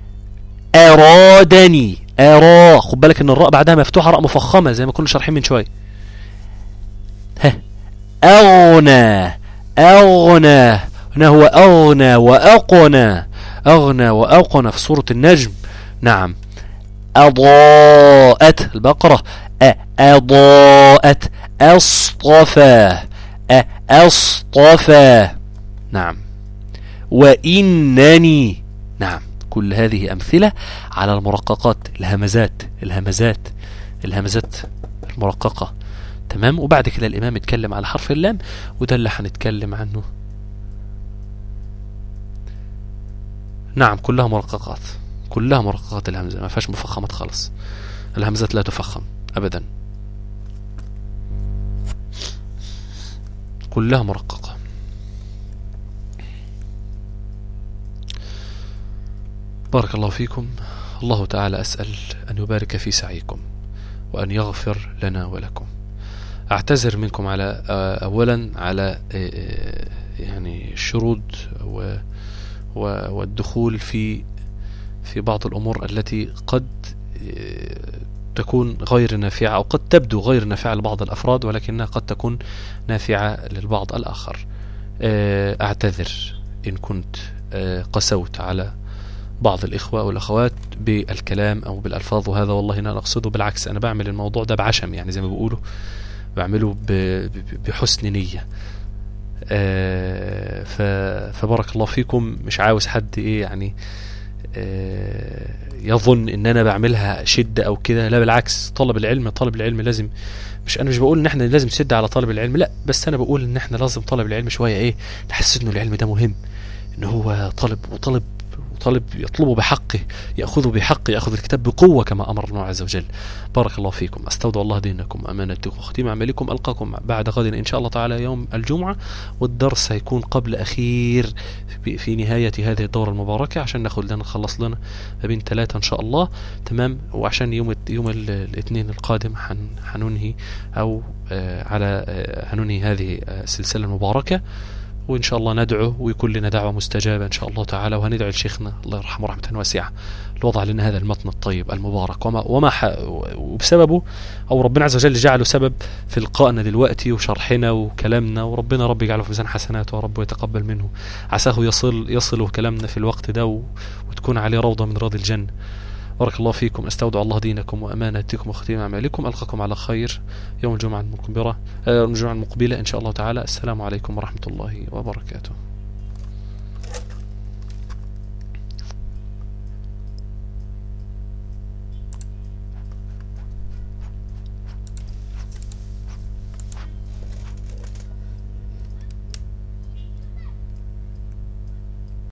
أرادني أرى خد بالك إن الراء بعدها مفتوحة راء مفخمة زي ما كنا شارحين من شوية ها أغنى أغنى هنا هو أغنى وأقنى أغنى وأقنى في سورة النجم نعم أضاءت البقرة أ أضاءت أصطفى أ أصطفى نعم وإنني نعم كل هذه أمثلة على المرققات الهمزات الهمزات الهمزات المرققة تمام وبعد كده الإمام اتكلم على حرف اللام وده اللي هنتكلم عنه نعم كلها مرققات كلها مرققات الهمزة ما فيهاش مفخمات خالص الهمزات لا تفخم أبدا كلها مرققة بارك الله فيكم الله تعالى أسأل أن يبارك في سعيكم وأن يغفر لنا ولكم أعتذر منكم على أولا على يعني الشرود والدخول في في بعض الأمور التي قد تكون غير نافعة أو قد تبدو غير نافعة لبعض الأفراد ولكنها قد تكون نافعة للبعض الآخر أعتذر إن كنت قسوت على بعض الإخوة والأخوات بالكلام أو بالألفاظ وهذا والله أنا أقصده بالعكس أنا بعمل الموضوع ده بعشم يعني زي ما بيقولوا بعمله بحسن نية فبارك الله فيكم مش عاوز حد ايه يعني يظن ان انا بعملها شدة او كده لا بالعكس طلب العلم طالب العلم لازم مش انا مش بقول ان احنا لازم نسد على طالب العلم لا بس انا بقول ان احنا لازم طالب العلم شوية ايه نحس انه العلم ده مهم ان هو طالب وطالب طالب يطلبه بحقه يأخذه بحقه يأخذ الكتاب بقوة كما أمر الله عز وجل بارك الله فيكم أستودع الله دينكم أمانتكم وختيم عملكم ألقاكم بعد غد إن شاء الله تعالى يوم الجمعة والدرس هيكون قبل أخير في نهاية هذه الدورة المباركة عشان ناخذ لنا نخلص لنا ما بين ثلاثة إن شاء الله تمام وعشان يوم يوم الاثنين القادم حننهي أو على حننهي هذه السلسلة المباركة وإن شاء الله ندعو ويكون لنا دعوة مستجابة إن شاء الله تعالى وهندعو لشيخنا الله يرحمه رحمة واسعة الوضع لنا هذا المتن الطيب المبارك وما, وما ح... وبسببه أو ربنا عز وجل جعله سبب في لقائنا دلوقتي وشرحنا وكلامنا وربنا رب يجعله في ميزان حسناته ورب ويتقبل منه عساه يصل يصل كلامنا في الوقت ده و... وتكون عليه روضة من راضي الجنة بارك الله فيكم استودع الله دينكم واماناتكم وختيم اعمالكم القاكم على خير يوم الجمعه المقبله الجمعه المقبله ان شاء الله تعالى السلام عليكم ورحمه الله وبركاته